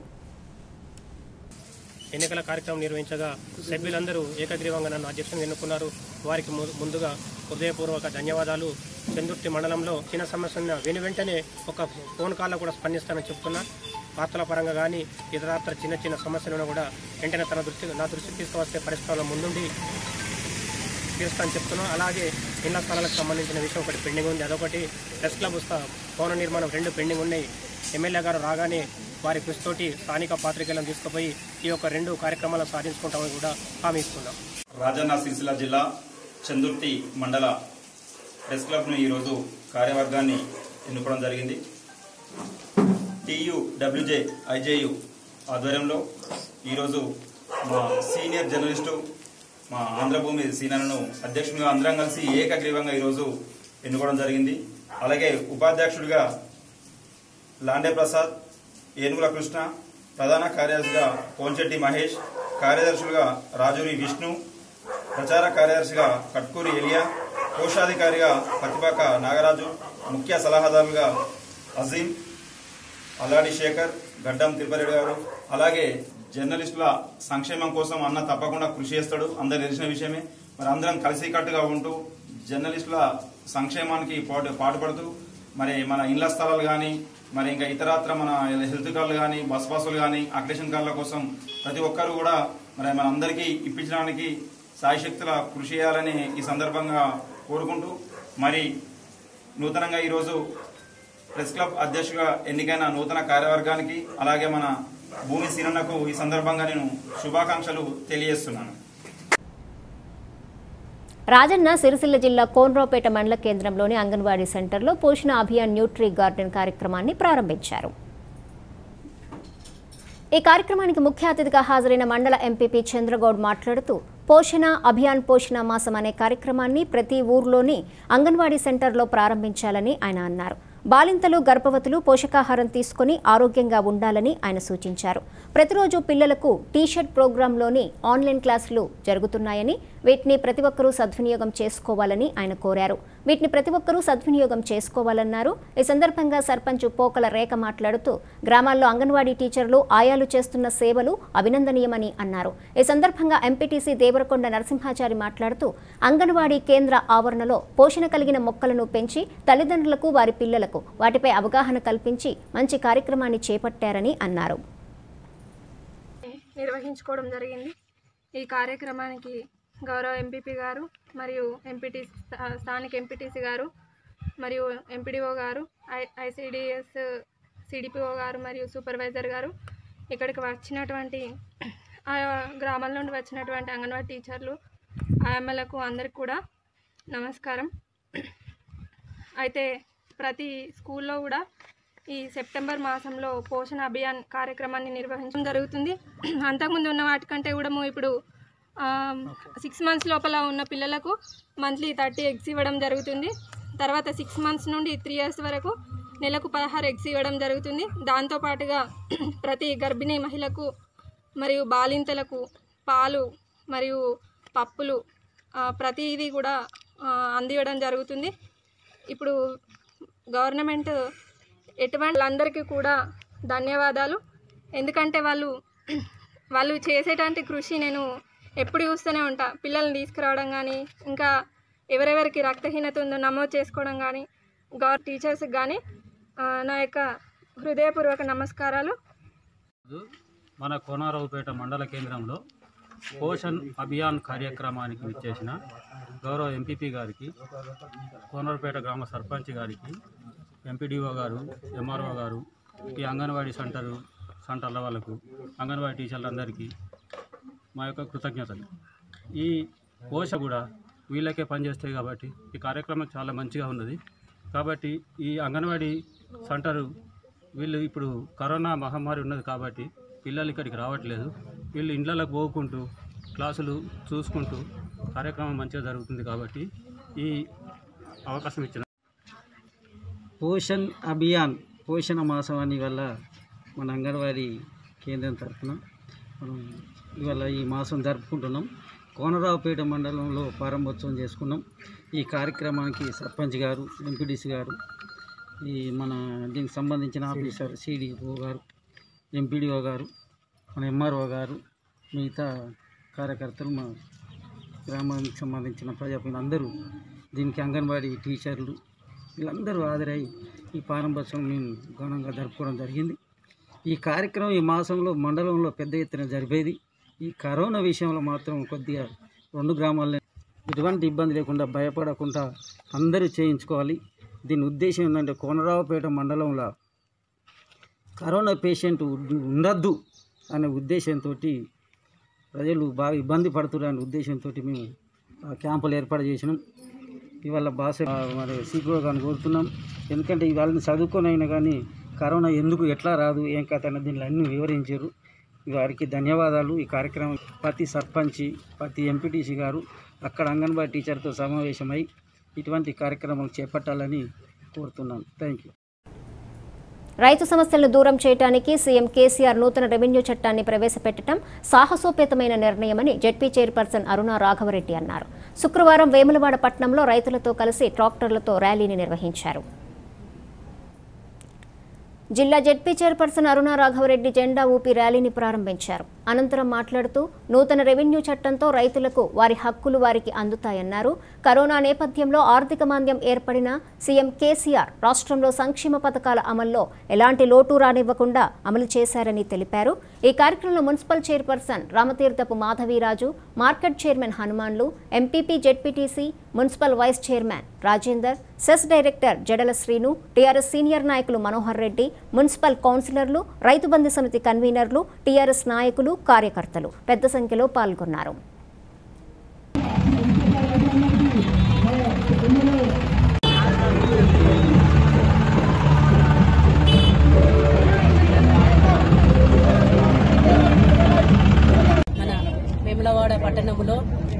ఎన్నికల కార్యక్రమం నిర్వహించగా సభ్యులందరూ ఏకగ్రీవంగా నన్ను అధ్యక్షుని ఎన్నుకున్నారు వారికి ము- ముందుగా హృదయపూర్వక ధన్యవాదాలు చందుర్తి మండలంలో చిన్న సమస్య ఉన్న వెను వెంటనే ఒక ఫోన్ కాల్లో కూడా స్పందిస్తానని చెప్తున్నా వార్తల పరంగా కానీ ఇతరత్ర చిన్న చిన్న సమస్యలను కూడా వెంటనే తన దృష్టి నా దృష్టికి తీసుకువస్తే పరిష్కారంలో ముందుండి తీరుస్తానని చెప్తున్నాం అలాగే ఇళ్ల స్థలాలకు సంబంధించిన విషయం ఒకటి పెండింగ్ ఉంది అదొకటి ప్రెస్ క్లబ్ ఉస్తా భవన నిర్మాణం రెండు పెండింగ్ ఉన్నాయి ఎమ్మెల్యే గారు రాగానే వారి కృషితోటి స్థానిక పాత్రికేయులను తీసుకుపోయి ఈ యొక్క రెండు కార్యక్రమాలను సాధించుకుంటామని కూడా హామీ ఇస్తున్నాం రాజన్న సిరిసిల్ల జిల్లా చందుర్తి మండల ప్రెస్ క్లబ్ను ఈరోజు కార్యవర్గాన్ని ఎన్నుకోవడం జరిగింది టియు డబ్ల్యూజే ఐజేయు ఆధ్వర్యంలో ఈరోజు మా సీనియర్ జర్నలిస్టు మా ఆంధ్రభూమి సీనియర్ను అధ్యక్షునిగా అందరం కలిసి ఏకగ్రీవంగా ఈరోజు ఎన్నుకోవడం జరిగింది అలాగే ఉపాధ్యక్షుడిగా లాండే ప్రసాద్ ఏనుగుల కృష్ణ ప్రధాన కార్యదర్శిగా కోంచెట్టి మహేష్ కార్యదర్శులుగా రాజూరి విష్ణు ప్రచార కార్యదర్శిగా కట్కూరి ఎలియా కోశాధికారిగా పతిపాక నాగరాజు ముఖ్య సలహాదారులుగా అజీం అల్లాడి శేఖర్ గడ్డం తిరుపతి గారు అలాగే జర్నలిస్టుల సంక్షేమం కోసం అన్న తప్పకుండా కృషి చేస్తాడు అందరు తెలిసిన విషయమే మరి అందరం కలిసికట్టుగా ఉంటూ జర్నలిస్టుల సంక్షేమానికి పాటు పాటుపడుతూ మరి మన ఇండ్ల స్థలాలు కానీ మరి ఇంకా ఇతరత్ర మన హెల్త్ కార్డులు కానీ బస్ పాసులు కానీ అక్రేషన్ కార్డుల కోసం ప్రతి ఒక్కరు కూడా మరి మన అందరికీ ఇప్పించడానికి సాయశక్తుల కృషి చేయాలని ఈ సందర్భంగా కోరుకుంటూ మరి నూతనంగా ఈరోజు ప్రెస్ క్లబ్ అధ్యక్షుగా ఎన్నికైన నూతన కార్యవర్గానికి అలాగే మన భూమి సీనన్నకు ఈ సందర్భంగా నేను శుభాకాంక్షలు తెలియజేస్తున్నాను రాజన్న సిరిసిల్ల జిల్లా కోన్రావుపేట మండల కేంద్రంలోని అంగన్వాడీ సెంటర్లో పోషణ అభియాన్ న్యూట్రీ గార్డెన్ కార్యక్రమాన్ని ప్రారంభించారు ఈ కార్యక్రమానికి ముఖ్య అతిథిగా హాజరైన మండల ఎంపీపీ చంద్రగౌడ్ మాట్లాడుతూ పోషణ అభియాన్ పోషణ మాసం అనే కార్యక్రమాన్ని ప్రతి ఊర్లోని అంగన్వాడీ సెంటర్లో ప్రారంభించాలని ఆయన అన్నారు బాలింతలు గర్భవతులు పోషకాహారం తీసుకుని ఆరోగ్యంగా ఉండాలని ఆయన సూచించారు ప్రతిరోజు పిల్లలకు టీషర్ట్ ప్రోగ్రాంలోని ఆన్లైన్ క్లాసులు జరుగుతున్నాయని వీటిని ప్రతి ఒక్కరూ సద్వినియోగం చేసుకోవాలని ఆయన కోరారు వీటిని ప్రతి ఒక్కరూ సద్వినియోగం చేసుకోవాలన్నారు ఈ సందర్భంగా సర్పంచ్ పోకల రేఖ మాట్లాడుతూ గ్రామాల్లో అంగన్వాడీ టీచర్లు ఆయాలు చేస్తున్న సేవలు అభినందనీయమని అన్నారు ఈ సందర్భంగా ఎంపీటీసీ దేవరకొండ నరసింహాచారి మాట్లాడుతూ అంగన్వాడీ కేంద్ర ఆవరణలో పోషణ కలిగిన మొక్కలను పెంచి తల్లిదండ్రులకు వారి పిల్లలకు వాటిపై అవగాహన కల్పించి మంచి కార్యక్రమాన్ని చేపట్టారని అన్నారు నిర్వహించుకోవడం జరిగింది ఈ కార్యక్రమానికి గౌరవ ఎంపీపీ గారు మరియు ఎంపీటీ స్థానిక ఎంపీటీసీ గారు మరియు ఎంపీడీఓ గారు ఐ ఐసిడిఎస్ సిడిపిఓ గారు మరియు సూపర్వైజర్ గారు ఇక్కడికి వచ్చినటువంటి ఆ గ్రామాల నుండి వచ్చినటువంటి అంగన్వాడీ టీచర్లు ఆయమ్మలకు అందరికి కూడా నమస్కారం అయితే ప్రతి స్కూల్లో కూడా ఈ సెప్టెంబర్ మాసంలో పోషణ అభియాన్ కార్యక్రమాన్ని నిర్వహించడం జరుగుతుంది అంతకుముందు ఉన్న వాటికంటే కూడా ఇప్పుడు సిక్స్ మంత్స్ లోపల ఉన్న పిల్లలకు మంత్లీ థర్టీ ఎగ్స్ ఇవ్వడం జరుగుతుంది తర్వాత సిక్స్ మంత్స్ నుండి త్రీ ఇయర్స్ వరకు నెలకు పదహారు ఎగ్స్ ఇవ్వడం జరుగుతుంది దాంతోపాటుగా ప్రతి గర్భిణీ మహిళకు మరియు బాలింతలకు పాలు మరియు పప్పులు ఆ, ప్రతిదీ కూడా ఆ, అందివ్వడం జరుగుతుంది ఇప్పుడు గవర్నమెంట్ ఎటువంటి అందరికీ కూడా ధన్యవాదాలు ఎందుకంటే వాళ్ళు వాళ్ళు చేసేటువంటి కృషి నేను ఎప్పుడు చూస్తూనే ఉంటా పిల్లల్ని తీసుకురావడం కానీ ఇంకా ఎవరెవరికి రక్తహీనత ఉందో నమోదు చేసుకోవడం కానీ గవర్ టీచర్స్కి కానీ ఆ, నా యొక్క హృదయపూర్వక నమస్కారాలు రోజు మన కోనారావుపేట మండల కేంద్రంలో పోషణ్ అభియాన్ కార్యక్రమానికి విచ్చేసిన గౌరవ ఎంపీపీ గారికి కోనరావుపేట గ్రామ సర్పంచ్ గారికి ఎంపీడీఓ గారు ఎంఆర్ఓ గారు ఈ అంగన్వాడీ సెంటరు సెంటర్ల వాళ్ళకు అంగన్వాడీ టీచర్లందరికీ మా యొక్క కృతజ్ఞతలు ఈ పోష కూడా వీళ్ళకే పనిచేస్తాయి కాబట్టి ఈ కార్యక్రమం చాలా మంచిగా ఉన్నది కాబట్టి ఈ అంగన్వాడీ సెంటరు వీళ్ళు ఇప్పుడు కరోనా మహమ్మారి ఉన్నది కాబట్టి పిల్లలు ఇక్కడికి రావట్లేదు వీళ్ళు ఇండ్లకు పోకుంటూ క్లాసులు చూసుకుంటూ కార్యక్రమం మంచిగా జరుగుతుంది కాబట్టి ఈ అవకాశం ఇచ్చిన పోషణ్ అభియాన్ పోషణ మాసం అని వల్ల మన అంగన్వాడీ కేంద్రం తరఫున మనం ఇవాళ ఈ మాసం జరుపుకుంటున్నాం కోనరావుపేట మండలంలో ప్రారంభోత్సవం చేసుకున్నాం ఈ కార్యక్రమానికి సర్పంచ్ గారు ఎంపీడీసీ గారు ఈ మన దీనికి సంబంధించిన ఆఫీసర్ సిడిఓ గారు ఎంపీడీఓ గారు మన ఎంఆర్ఓ గారు మిగతా కార్యకర్తలు మా గ్రామానికి సంబంధించిన ప్రజాప్రతినిధులు అందరూ దీనికి అంగన్వాడీ టీచర్లు వీళ్ళందరూ హాజరై ఈ ప్రారంభోత్సవం మేము ఘనంగా జరుపుకోవడం జరిగింది ఈ కార్యక్రమం ఈ మాసంలో మండలంలో పెద్ద ఎత్తున జరిపేది ఈ కరోనా విషయంలో మాత్రం కొద్దిగా రెండు గ్రామాల్లో ఎటువంటి ఇబ్బంది లేకుండా భయపడకుండా అందరూ చేయించుకోవాలి దీని ఉద్దేశం ఏంటంటే కోనరావుపేట మండలంలో కరోనా పేషెంట్ ఉండద్దు అనే ఉద్దేశంతో ప్రజలు బాగా ఇబ్బంది పడుతున్నారు అనే ఉద్దేశంతో మేము ఆ క్యాంపులు ఏర్పాటు చేసినాం ఇవాళ భాష ఆ, మరి సీపీఓ గారిని కోరుతున్నాం ఎందుకంటే ఇవాళని చదువుకొని అయినా కానీ కరోనా ఎందుకు ఎట్లా రాదు ఏం కథ అన్న దీనిలో అన్నీ వివరించారు వారికి ధన్యవాదాలు ఈ కార్యక్రమం ప్రతి సర్పంచి ప్రతి ఎంపీటీసీ గారు అక్కడ అంగన్వాడీ టీచర్తో సమావేశమై ఇటువంటి కార్యక్రమాలు చేపట్టాలని కోరుతున్నాను థ్యాంక్ యూ రైతు సమస్యలను దూరం చేయడానికి సీఎం కేసీఆర్ నూతన రెవెన్యూ చట్టాన్ని ప్రవేశపెట్టడం సాహసోపేతమైన నిర్ణయమని జెడ్పీ చైర్పర్సన్ అరుణ రాఘవరెడ్డి అన్నారు శుక్రవారం వేములవాడ పట్టణంలో రైతులతో కలిసి ట్రాక్టర్లతో ర్యాలీని నిర్వహించారు జిల్లా జెడ్పీ చైర్పర్సన్ అరుణ రాఘవరెడ్డి జెండా ఊపి ర్యాలీని ప్రారంభించారు అనంతరం మాట్లాడుతూ నూతన రెవెన్యూ చట్టంతో రైతులకు వారి హక్కులు వారికి అందుతాయన్నారు కరోనా నేపథ్యంలో ఆర్థిక మాంద్యం ఏర్పడిన సీఎం కేసీఆర్ రాష్ట్రంలో సంక్షేమ పథకాల అమల్లో ఎలాంటి లోటు రానివ్వకుండా అమలు చేశారని తెలిపారు ఈ కార్యక్రమంలో municipal chairperson Ramatheerthapu Madhavi Raju market chairman Hanumanlu MPP ZPTC municipal vice chairman Rajender CESS director Jadala Srinu TRS senior నాయకులు మనోహర్ రెడ్డి మున్సిపల్ కౌన్సిలర్లు రైతు బంధు సమితి కన్వీనర్లు టీఆర్ఎస్ నాయకులు కార్యకర్తలు పెద్ద సంఖ్యలో పాల్గొన్నారు మన వేములవాడ పట్టణంలో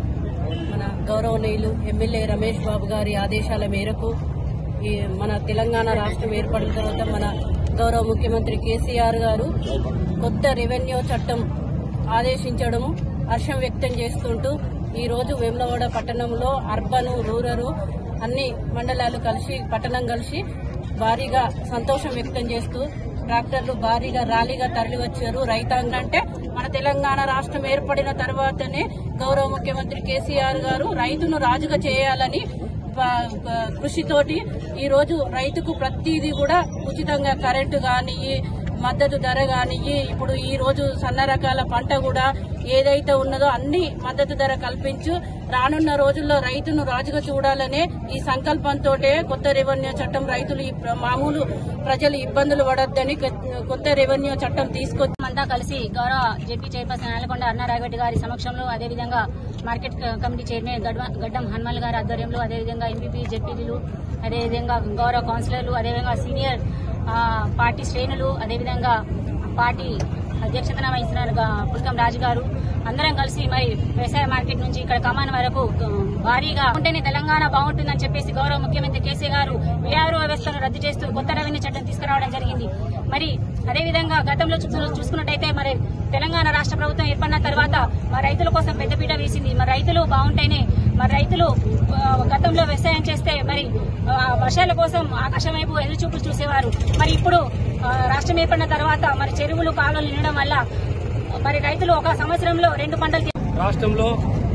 మన గౌరవనీయులు ఎమ్మెల్యే రమేష్ బాబు గారి ఆదేశాల మేరకు ఈ మన తెలంగాణ రాష్ట్రం ఏర్పడిన తర్వాత మన గౌరవ ముఖ్యమంత్రి కేసీఆర్ గారు కొత్త రెవెన్యూ చట్టం ఆదేశించడము హర్షం వ్యక్తం చేస్తుంటూ ఈ రోజు వేములవాడ పట్టణంలో అర్బన్ రూరల్ అన్ని మండలాలు కలిసి పట్టణం కలిసి భారీగా సంతోషం వ్యక్తం చేస్తూ ట్రాక్టర్లు భారీగా ర్యాలీగా తరలి వచ్చారు రైతాంగం అంటే మన తెలంగాణ రాష్ట్రం ఏర్పడిన తర్వాతనే గౌరవ ముఖ్యమంత్రి కేసీఆర్ గారు రైతును రాజుగా చేయాలని ప- ప- కృషితోటి ఈ రోజు రైతుకు ప్రతిదీ కూడా ఉచితంగా కరెంటు కానీ మద్దతు ధర కానీ ఇప్పుడు ఈ రోజు సన్న రకాల పంట కూడా ఏదైతే ఉన్నదో అన్ని మద్దతు ధర కల్పించు రానున్న రోజుల్లో రైతును రాజుగా చూడాలనే ఈ సంకల్పంతో కొత్త రెవెన్యూ చట్టం రైతులు ఈ ప్ర- మామూలు ప్రజలు ఇబ్బందులు పడొద్దని కొ- కొత్త రెవెన్యూ చట్టం తీసుకొచ్చి అంతా కలిసి గౌరవ జెపీ చైర్పర్సన్ నేలకొండ అన్నారాగడ్డి గారి సమక్షంలో అదేవిధంగా మార్కెట్ క- కమిటీ చైర్మన్ గడ్వ- గడ్డం హనుమల్ గారి ఆధ్వర్యంలో అదేవిధంగా ఎంపీపీ జెడ్పీలు అదేవిధంగా గౌరవ కౌన్సిలర్లు అదేవిధంగా సీనియర్ ఆ, పార్టీ శ్రేణులు అదేవిధంగా పార్టీ అధ్యక్షతన వహించిన గా- పుల్కం రాజు గారు అందరం కలిసి మరి వ్యవసాయ మార్కెట్ నుంచి ఇక్కడ కమాన్ వరకు ఆ, భారీగా ఉంటేనే తెలంగాణ బాగుంటుందని చెప్పేసి గౌరవ ముఖ్యమంత్రి కేసీ గారు విఆర్ఓ వ్యవస్థను రద్దు చేస్తూ కొత్త రెవెన్యూ చట్టం తీసుకురావడం జరిగింది మరి అదేవిధంగా గతంలో చూ- చూసుకున్నట్టయితే మరి తెలంగాణ రాష్ట్ర ప్రభుత్వం ఏర్పడిన తర్వాత మా రైతుల కోసం పెద్దపీట వేసింది మరి రైతులు బాగుంటేనే మరి రైతులు ఆ, గతంలో వ్యవసాయం చేస్తే మరి ఆ, వర్షాల కోసం ఆకాశం వైపు ఎదురు చూపులు చూసేవారు మరి ఇప్పుడు ఆ, రాష్ట్రం ఏర్పడిన తర్వాత మరి చెరువులు కాలువలు నిండడం వల్ల మరి రైతులు ఒక సంవత్సరంలో రెండు పంటలు తీ- రాష్ట్రంలో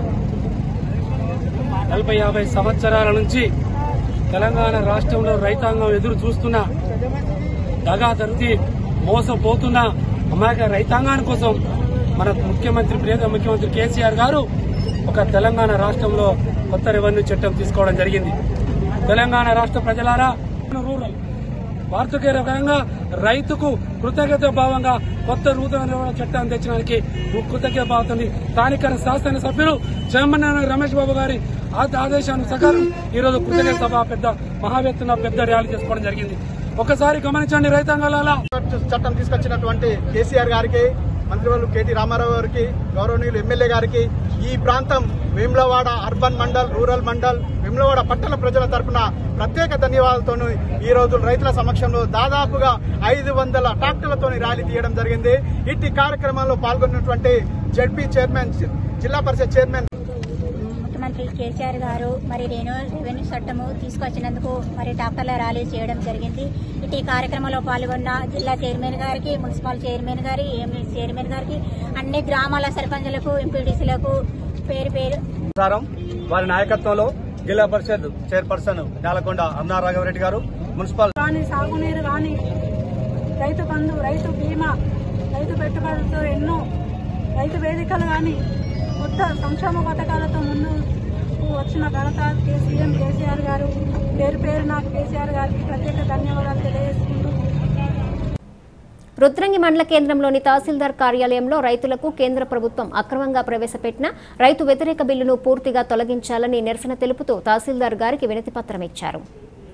నలభై యాభై సంవత్సరాల నుంచి తెలంగాణ రాష్ట్రంలో రైతాంగం ఎదురు చూస్తున్న దగా తరుతి మోసపోతున్న అమాయక రైతాంగాని కోసం మన ముఖ్యమంత్రి ప్రియత ముఖ్యమంత్రి కేసీఆర్ గారు ఒక తెలంగాణ రాష్ట్రంలో కొత్త రెవెన్యూ చట్టం తీసుకోవడం జరిగింది తెలంగాణ రాష్ట్ర ప్రజలారా రూరల్ వార్తకీయంగా రైతుకు కృతజ్ఞత భావంగా కొత్త నూతన నిర్వహణ చట్టాన్ని తెచ్చడానికి కృతజ్ఞత భావంతో స్థానిక శాసన సభ్యులు చెమ్మన్న రమేష్ బాబు గారి ఆ- ఆదేశానుసారం ఈ రోజు కృతజ్ఞత సభ పెద్ద మహావ్యక్తున పెద్ద ర్యాలీ చేసుకోవడం జరిగింది ఒకసారి గమనించండి రైతాంగాల చట్టం తీసుకొచ్చినటువంటి కేసీఆర్ గారికి మంత్రివర్యులు కేటీ రామారావు గారికి గౌరవనీయులు ఎమ్మెల్యే గారికి ఈ ప్రాంతం వేములవాడ అర్బన్ మండల్ రూరల్ మండల్ వేములవాడ పట్టణ ప్రజల తరపున ప్రత్యేక ధన్యవాదాలతో ఈ రోజు రైతుల సమక్షంలో దాదాపుగా ఐదు వందల ట్రాక్టర్లతో ర్యాలీ తీయడం జరిగింది ఇట్టి కార్యక్రమంలో పాల్గొన్నటువంటి జడ్పీ చైర్మన్ జిల్లా పరిషత్ చైర్మన్ ముఖ్యమంత్రి కేసీఆర్ గారు మరి నేను రెవెన్యూ చట్టము తీసుకొచ్చినందుకు మరి డాక్టర్ల ర్యాలీ చేయడం జరిగింది ఇటు ఈ కార్యక్రమంలో పాల్గొన్న జిల్లా చైర్మన్ గారికి మున్సిపల్ చైర్మన్ గారి ఎంఈ చైర్మన్ గారికి అన్ని గ్రామాల సర్పంచులకు ఎంపీడీసీలకు పేరు పేరు సారం వారి నాయకత్వంలో జిల్లా పరిషత్ చైర్పర్సన్ నేలకొండ అన్నా రాఘవరెడ్డి గారు మున్సిపల్ కానీ సాగునీరు కానీ రైతు బంధు రైతు బీమా రైతు పెట్టుబడులతో ఎన్నో రైతు వేదికలు కానీ కొత్త సంక్షేమ పథకాలతో ముందు వచ్చిన ఘనత కే- సీఎం కేసీఆర్ గారు పేరు పేరు నాకు కేసీఆర్ గారికి ప్రత్యేక ధన్యవాదాలు తెలియజేసుకుంటూ రుద్రంగి మండల కేంద్రంలోని తహసీల్దార్ కార్యాలయంలో రైతులకు కేంద్ర ప్రభుత్వం అక్రమంగా ప్రవేశపెట్టిన రైతు వ్యతిరేక బిల్లును పూర్తిగా తొలగించాలని నిరసన తెలుపుతూ తహసీల్దార్ గారికి వినతి పత్రం ఇచ్చారు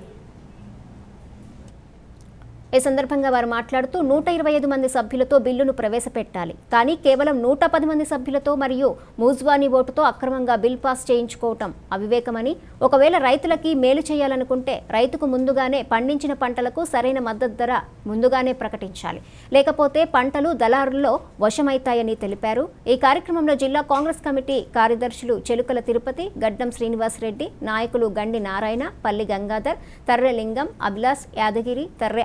ఈ సందర్భంగా వారు మాట్లాడుతూ నూట ఇరవై ఐదు మంది సభ్యులతో బిల్లును ప్రవేశపెట్టాలి కానీ కేవలం నూట పది మంది సభ్యులతో మరియు మూజ్వానీ ఓటుతో అక్రమంగా బిల్ పాస్ చేయించుకోవటం అవివేకమని ఒకవేళ రైతులకి మేలు చేయాలనుకుంటే రైతుకు ముందుగానే పండించిన పంటలకు సరైన మద్దతు ధర ముందుగానే ప్రకటించాలి లేకపోతే పంటలు దళారుల్లో వశమైతాయని తెలిపారు ఈ కార్యక్రమంలో జిల్లా కాంగ్రెస్ కమిటీ కార్యదర్శులు చెలుకల తిరుపతి గడ్డం శ్రీనివాసరెడ్డి నాయకులు గండి నారాయణ పల్లి గంగాధర్ తర్రె లింగం అభిలాష్ యాదగిరి తర్రె ఆనంద్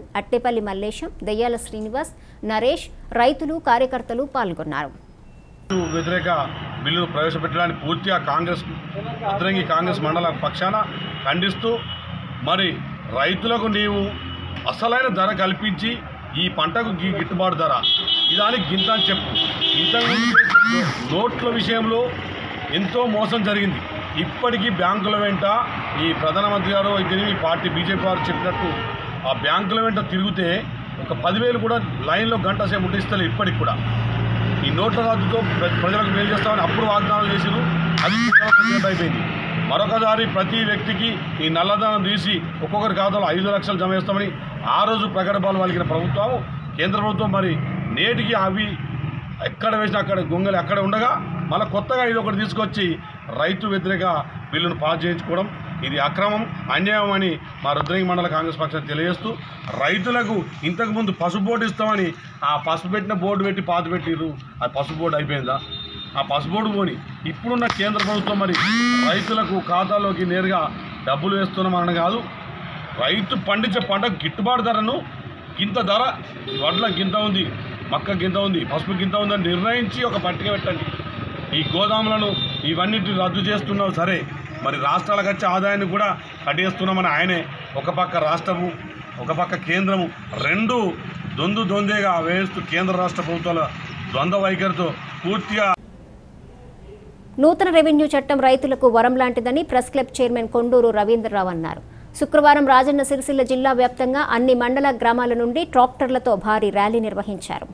అట్టేపల్లి మల్లేశం దెయ్యాల శ్రీనివాస్ నరేష్ రైతులు కార్యకర్తలు పాల్గొన్నారు వ్యతిరేక బిల్లును ప్రవేశపెట్టడానికి పూర్తిగా కాంగ్రెస్ అద్రంగి కాంగ్రెస్ మండల పక్షాన ఖండిస్తూ మరి రైతులకు నీవు అసలైన ధర కల్పించి ఈ పంటకు గి- గిట్టుబాటు ధర ఇదానికి గింత అని చెప్పు ఇంతకుముందు చేసిన నోట్ల విషయంలో ఎంతో మోసం జరిగింది ఇప్పటికీ బ్యాంకుల వెంట ఈ ప్రధానమంత్రి గారు అయితే ఈ పార్టీ బీజేపీ వారు చెప్పినట్టు ఆ బ్యాంకుల వెంట తిరిగితే ఒక పదివేలు కూడా లైన్లో గంట సేపు ఉండిస్తారు ఇప్పటికి కూడా ఈ నోట్ల రద్దుతో ప్ర- ప్రజలకు మేలు చేస్తామని అప్పుడు వాగ్దానాలు చేసిరు అది పూర్తిగా అయిపోయింది మరొకసారి ప్రతి వ్యక్తికి ఈ నల్లధనం తీసి ఒక్కొక్కరి ఖాతాలో ఐదు లక్షలు జమ చేస్తామని ఆ రోజు ప్రగడబాలు పలికిన ప్రభుత్వం కేంద్ర ప్రభుత్వం మరి నేటికి అవి ఎక్కడ వేసినా అక్కడ గొంగలు అక్కడ ఉండగా మళ్ళీ కొత్తగా ఇది ఒకటి తీసుకొచ్చి రైతు వ్యతిరేక బిల్లును పాస్ చేయించుకోవడం ఇది అక్రమం అన్యాయం అని మా రుద్రంగి మండల కాంగ్రెస్ పక్షం తెలియజేస్తూ రైతులకు ఇంతకుముందు పసుపు బోర్డు ఇస్తామని ఆ పసుపు పెట్టిన బోర్డు పెట్టి పాత పెట్టిర్రు ఆ పసుపు బోర్డు అయిపోయిందా ఆ పసుపు బోర్డు పోని ఇప్పుడున్న కేంద్ర ప్రభుత్వం మరి రైతులకు ఖాతాలోకి నేరుగా డబ్బులు వేస్తున్నామని కాదు రైతు పండించే పంటకు గిట్టుబాటు ధరను గింత ధర వడ్ల గింత ఉంది మక్క గింత ఉంది పసుపు గింత ఉందని నిర్ణయించి ఒక పట్టిక పెట్టండి ఈ గోదాములను ఇవన్నిటిని రద్దు చేస్తున్నావు సరే మరి రాష్ట్రాలకు వచ్చే ఆదాయాన్ని కూడా కట్టేస్తున్నామని ఆయనే ఒక పక్క రాష్ట్రము ఒక పక్క కేంద్రము రెండు దొందు దొందేగా వేస్తూ కేంద్ర రాష్ట్ర ప్రభుత్వాల ద్వంద్వ వైఖరితో పూర్తిగా నూతన రెవెన్యూ చట్టం రైతులకు వరం లాంటిదని press club chairman Konduru Ravindra Rao అన్నారు శుక్రవారం రాజన్న సిరిసిల్ల జిల్లా వ్యాప్తంగా అన్ని మండల గ్రామాల నుండి ట్రాక్టర్లతో భారీ ర్యాలీ నిర్వహించారు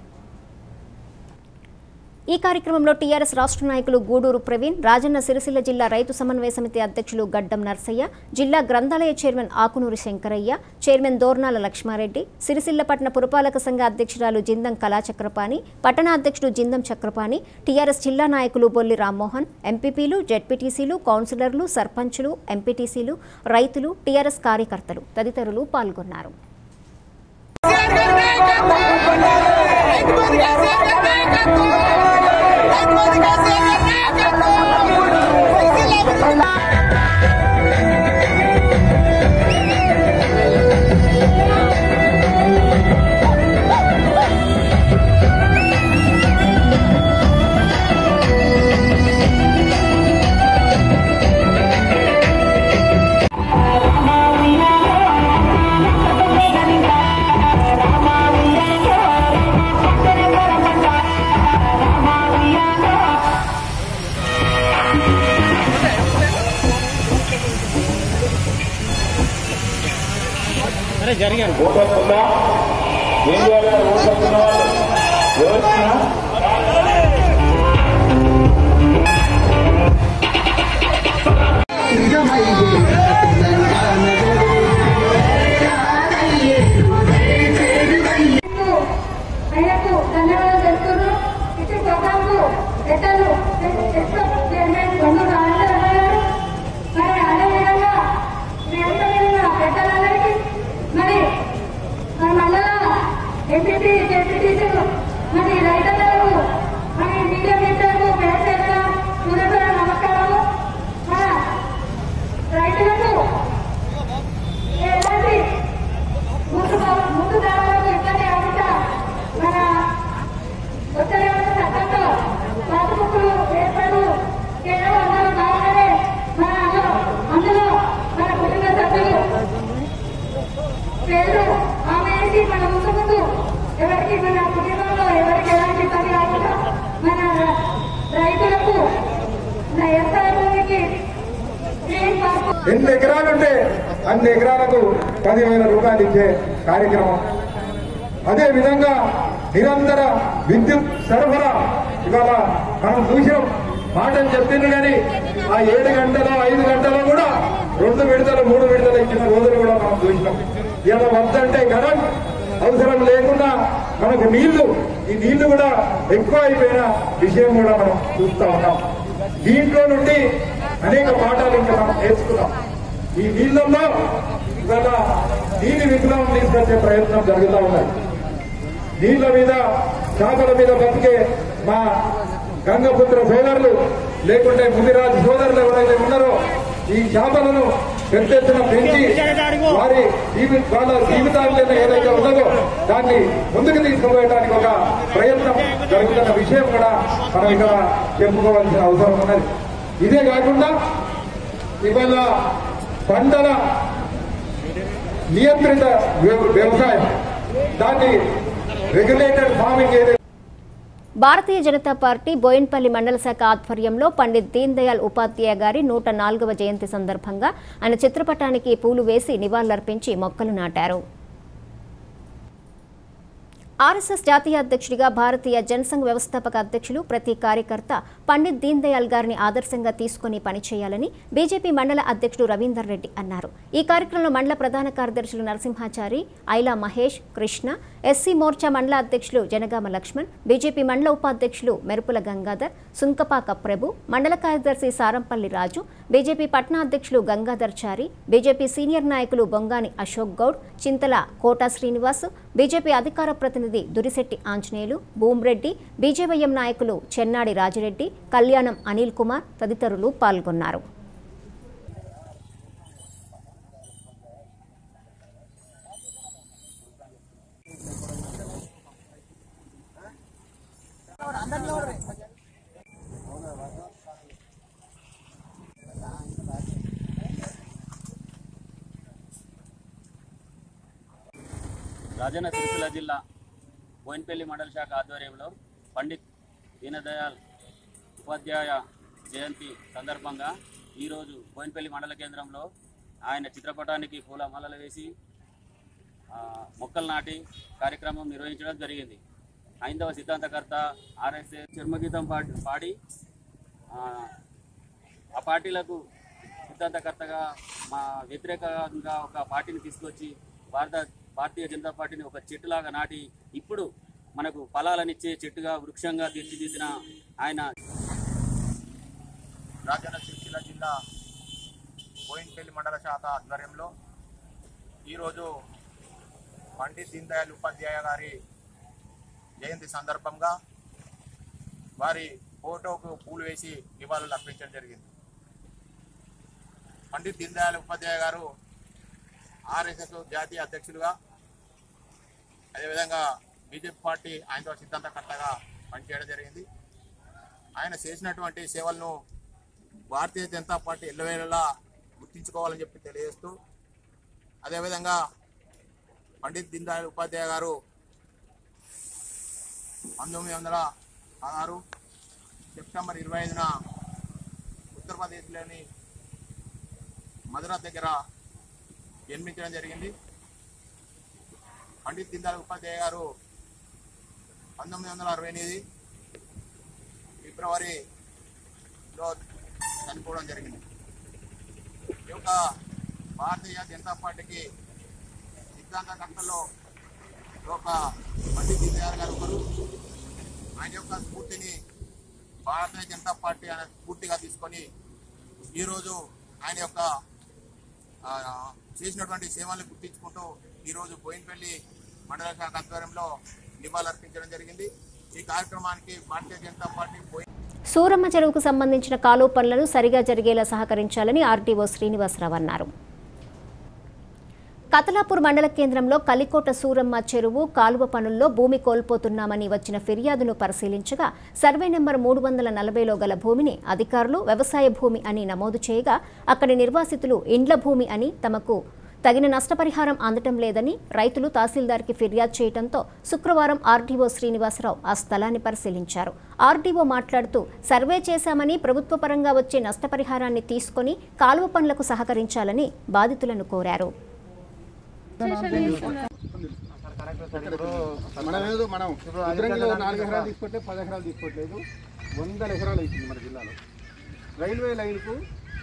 ఈ కార్యక్రమంలో టీఆర్ఎస్ రాష్ట్ర నాయకులు గూడూరు ప్రవీణ్ రాజన్న సిరిసిల్ల జిల్లా రైతు సమన్వయ సమితి అధ్యక్షులు గడ్డం నర్సయ్య జిల్లా గ్రంథాలయ చైర్మన్ ఆకునూరి శంకరయ్య చైర్మన్ దోర్నాల లక్ష్మారెడ్డి సిరిసిల్ల పట్టణ పురపాలక సంఘ అధ్యక్షురాలు జిందం కళాచక్రపాణి పట్టణ అధ్యక్షుడు జిందం చక్రపాణి టీఆర్ఎస్ జిల్లా నాయకులు బొల్లి రామ్మోహన్ ఎంపీపీలు జెడ్పీటీసీలు కౌన్సిలర్లు సర్పంచులు ఎంపీటీసీలు రైతులు టీఆర్ఎస్ కార్యకర్తలు తదితరులు పాల్గొన్నారు అరే జరిగాను ఆయనకు ధన్యవాదాలు తెలుపుతూ ఇటు ప్రోగ్రాంకు పెట్టాలు చైర్మన్ కొండూరు ఆనందరావు గారు మరి అదేవిధంగా మీ అందరికీ పెట్టాలందరికీ మరి మన మండల ఎంపీటీ జెడ్పీటీసీలు మరి రైతులకు మరి మీడియా మిత్రులకు పేరు పేరున హృదయపూర్వక నమస్కారాలు మన రైతులకు ఎలాంటి ముందు ముందు దారులకు ఇబ్బంది కాకుండా మన ఉత్తరాంధ్ర చట్టంలో పాస్బుక్లు పేపర్లు కేవలం అందరూ కావాలనే మన అందులో మన కుటుంబ సభ్యులు పేర్లు ఆమె వేసి మన ముందు ముందు ఎవరికి మన కుటుంబంలో ఎవరికి ఎలాంటి ఇబ్బంది కాకుండా మన రైతులకు మన వ్యవసాయ భూమికి గ్రీన్ పాస్ ఎన్ని ఎకరాలుంటే అన్ని ఎకరాలకు పదివేల రూపాయలు ఇచ్చే కార్యక్రమం అదే విధంగా నిరంతర విద్యుత్ సరఫరా ఇవాళ మనం చూసాం మాటలు చెప్పింది కానీ ఆ ఏడు గంటలో ఐదు గంటలో కూడా రెండు విడతలు మూడు విడతలు ఇచ్చిన రోజులు కూడా మనం చూసినాం ఇలా వద్దంటే కరెంట్ అవసరం లేకుండా మనకు నీళ్లు ఈ నీళ్లు కూడా ఎక్కువ అయిపోయిన విషయం కూడా మనం చూస్తా ఉన్నాం దీంట్లో నుండి అనేక పాఠాలు ఇంకా మనం నేర్చుకున్నాం ఈ నీళ్ళల్లో ఇవాళ నీటి విప్లవం తీసుకొచ్చే ప్రయత్నం జరుగుతూ ఉన్నాయి నీళ్ల మీద చేపల మీద బతికే మా గంగపుత్ర సోదరులు లేకుంటే ముదిరాజు సోదరులు ఎవరైతే ఉన్నారో ఈ చేపలను పెద్ద ఎత్తున పెంచి వారి జీవి వాళ్ళ జీవితాలను ఏదైతే ఉన్నదో దాన్ని ముందుకు తీసుకుపోయడానికి ఒక ప్రయత్నం జరుగుతున్న విషయం కూడా మనం ఇక్కడ చెప్పుకోవాల్సిన అవసరం ఉన్నది ఇదే కాకుండా ఇవాళ పంటల నియంత్రిత వ్య- వ్యవసాయం దాన్ని రెగ్యులేటెడ్ ఫార్మింగ్ ఏదైతే భారతీయ జనతా పార్టీ బోయిన్పల్లి మండల శాఖ ఆధ్వర్యంలో పండిత్ దీన్ దయాళ్ ఉపాధ్యాయ గారి నూట నాలుగవ జయంతి సందర్భంగా ఆయన చిత్రపటానికి పూలు వేసి నివాళులర్పించి మొక్కలు నాటారు ఆర్ఎస్ఎస్ జాతీయ అధ్యక్షుడిగా భారతీయ జనసంఘ్ వ్యవస్థాపక అధ్యక్షులు ప్రతి కార్యకర్త పండిత్ దీన్ దయాళ్ గారిని ఆదర్శంగా తీసుకుని పనిచేయాలని బీజేపీ మండల అధ్యక్షుడు రవీందర్ రెడ్డి అన్నారు ఈ కార్యక్రమంలో మండల ప్రధాన కార్యదర్శులు నరసింహాచారి ఐలా మహేష్ కృష్ణ ఎస్సీ మోర్చా మండల అధ్యక్షులు జనగామ లక్ష్మణ్ బీజేపీ మండల ఉపాధ్యక్షులు మెరుపుల గంగాధర్ సుంకపాక ప్రభు మండల కార్యదర్శి సారంపల్లి రాజు బీజేపీ పట్నా అధ్యక్షులు గంగాధర్ చారి బీజేపీ సీనియర్ నాయకులు బొంగాని అశోక్ గౌడ్ చింతల కోటా శ్రీనివాస్ బీజేపీ అధికార ప్రతినిధి దురిశెట్టి ఆంజనేయులు భూమ్రెడ్డి బీజేవైఎం నాయకులు చెన్నాడి రాజిరెడ్డి కళ్యాణం అనిల్ కుమార్ తదితరులు పాల్గొన్నారు రాజన్న సిరిసిల్ల జిల్లా బోయినపల్లి మండల శాఖ ఆధ్వర్యంలో పండిత్ దీనదయాళ్ ఉపాధ్యాయ జయంతి సందర్భంగా ఈరోజు బోయినపల్లి మండల కేంద్రంలో ఆయన చిత్రపటానికి పూల మాలలు వేసి ఆ, మొక్కలు నాటి కార్యక్రమం నిర్వహించడం జరిగింది ఐందవ సిద్ధాంతకర్త ఆర్ఎస్ఎస్ చర్మగీతం పాడి పాడి ఆ, ఆ పార్టీలకు సిద్ధాంతకర్తగా మా వ్యతిరేకంగా ఒక పార్టీని తీసుకొచ్చి భారత భారతీయ జనతా పార్టీని ఒక చెట్టులాగా నాటి ఇప్పుడు మనకు ఫలాలనిచ్చే చెట్టుగా వృక్షంగా తీర్చిదిద్దిన ఆయన రాజన్న సిరిసిల్ల జిల్లా బోయిన్పల్లి మండల శాఖ ఆధ్వర్యంలో ఈరోజు పండిత్ దీన్ దయాళ్ ఉపాధ్యాయ గారి జయంతి సందర్భంగా వారి ఫోటోకు పూలు వేసి నివాళులు అర్పించడం జరిగింది పండిత్ దీన్ దయాళ్ ఉపాధ్యాయ గారు ఆర్ఎస్ఎస్ జాతీయ అధ్యక్షులుగా అదేవిధంగా బీజేపీ పార్టీ ఆయనతో సిద్ధాంతకర్తగా పనిచేయడం జరిగింది ఆయన చేసినటువంటి సేవలను భారతీయ జనతా పార్టీ ఎల్లవేళలా గుర్తించుకోవాలని చెప్పి తెలియజేస్తూ అదేవిధంగా పండిత్ దీన్ దయాళ్ ఉపాధ్యాయ గారు పంతొమ్మిది వందల పదహారు సెప్టెంబర్ ఇరవై ఐదున ఉత్తరప్రదేశ్లోని మధుర దగ్గర జన్మించడం జరిగింది పండిత్ దీన్ దయాళ్ ఉపాధ్యాయ గారు పంతొమ్మిది వందల అరవై ఎనిమిది ఫిబ్రవరిలో చనిపోవడం జరిగింది ఈ యొక్క భారతీయ జనతా పార్టీకి సిద్ధాంతకర్తలో ఒక పండిత్ దీన్ దయాళ్ గారు ఒకరు ఆయన యొక్క స్ఫూర్తిని భారతీయ జనతా పార్టీ అనే స్ఫూర్తిగా తీసుకొని ఈరోజు ఆయన యొక్క ఆ, చేసినటువంటి సేవలను గుర్తించుకుంటూ ఈరోజు బోయినపల్లి మండల శాఖ ఆధ్వర్యంలో నివాళులర్పించడం జరిగింది ఈ కార్యక్రమానికి భారతీయ జనతా పార్టీ బోయి సూరమ్మ చెరువుకు సంబంధించిన కాలువ పనులను సరిగా జరిగేలా సహకరించాలని ఆర్టీఓ శ్రీనివాసరావు అన్నారు కతలాపూర్ మండల కేంద్రంలో కలికోట సూరమ్మ చెరువు కాలువ పనుల్లో భూమి కోల్పోతున్నామని వచ్చిన ఫిర్యాదును పరిశీలించగా సర్వే నెంబర్ మూడు వందల నలభైలో గల భూమిని అధికారులు వ్యవసాయ భూమి అని నమోదు చేయగా అక్కడి నిర్వాసితులు ఇండ్ల భూమి అని తమకు తగిన నష్టపరిహారం అందటం లేదని రైతులు తహసీల్దార్కి ఫిర్యాదు చేయడంతో శుక్రవారం ఆర్డీఓ శ్రీనివాసరావు ఆ స్థలాన్ని పరిశీలించారు ఆర్డీఓ మాట్లాడుతూ సర్వే చేశామని ప్రభుత్వ పరంగా వచ్చే నష్టపరిహారాన్ని తీసుకొని కాలువ పనులకు సహకరించాలని బాధితులను కోరారు మనం ఏదో మనం ఉత్తరంలో నాలుగు ఎకరాలు తీసుకుంటే పది ఎకరాలు తీసుకోవట్లేదు వందల ఎకరాలు అవుతుంది మన జిల్లాలో రైల్వే లైన్కు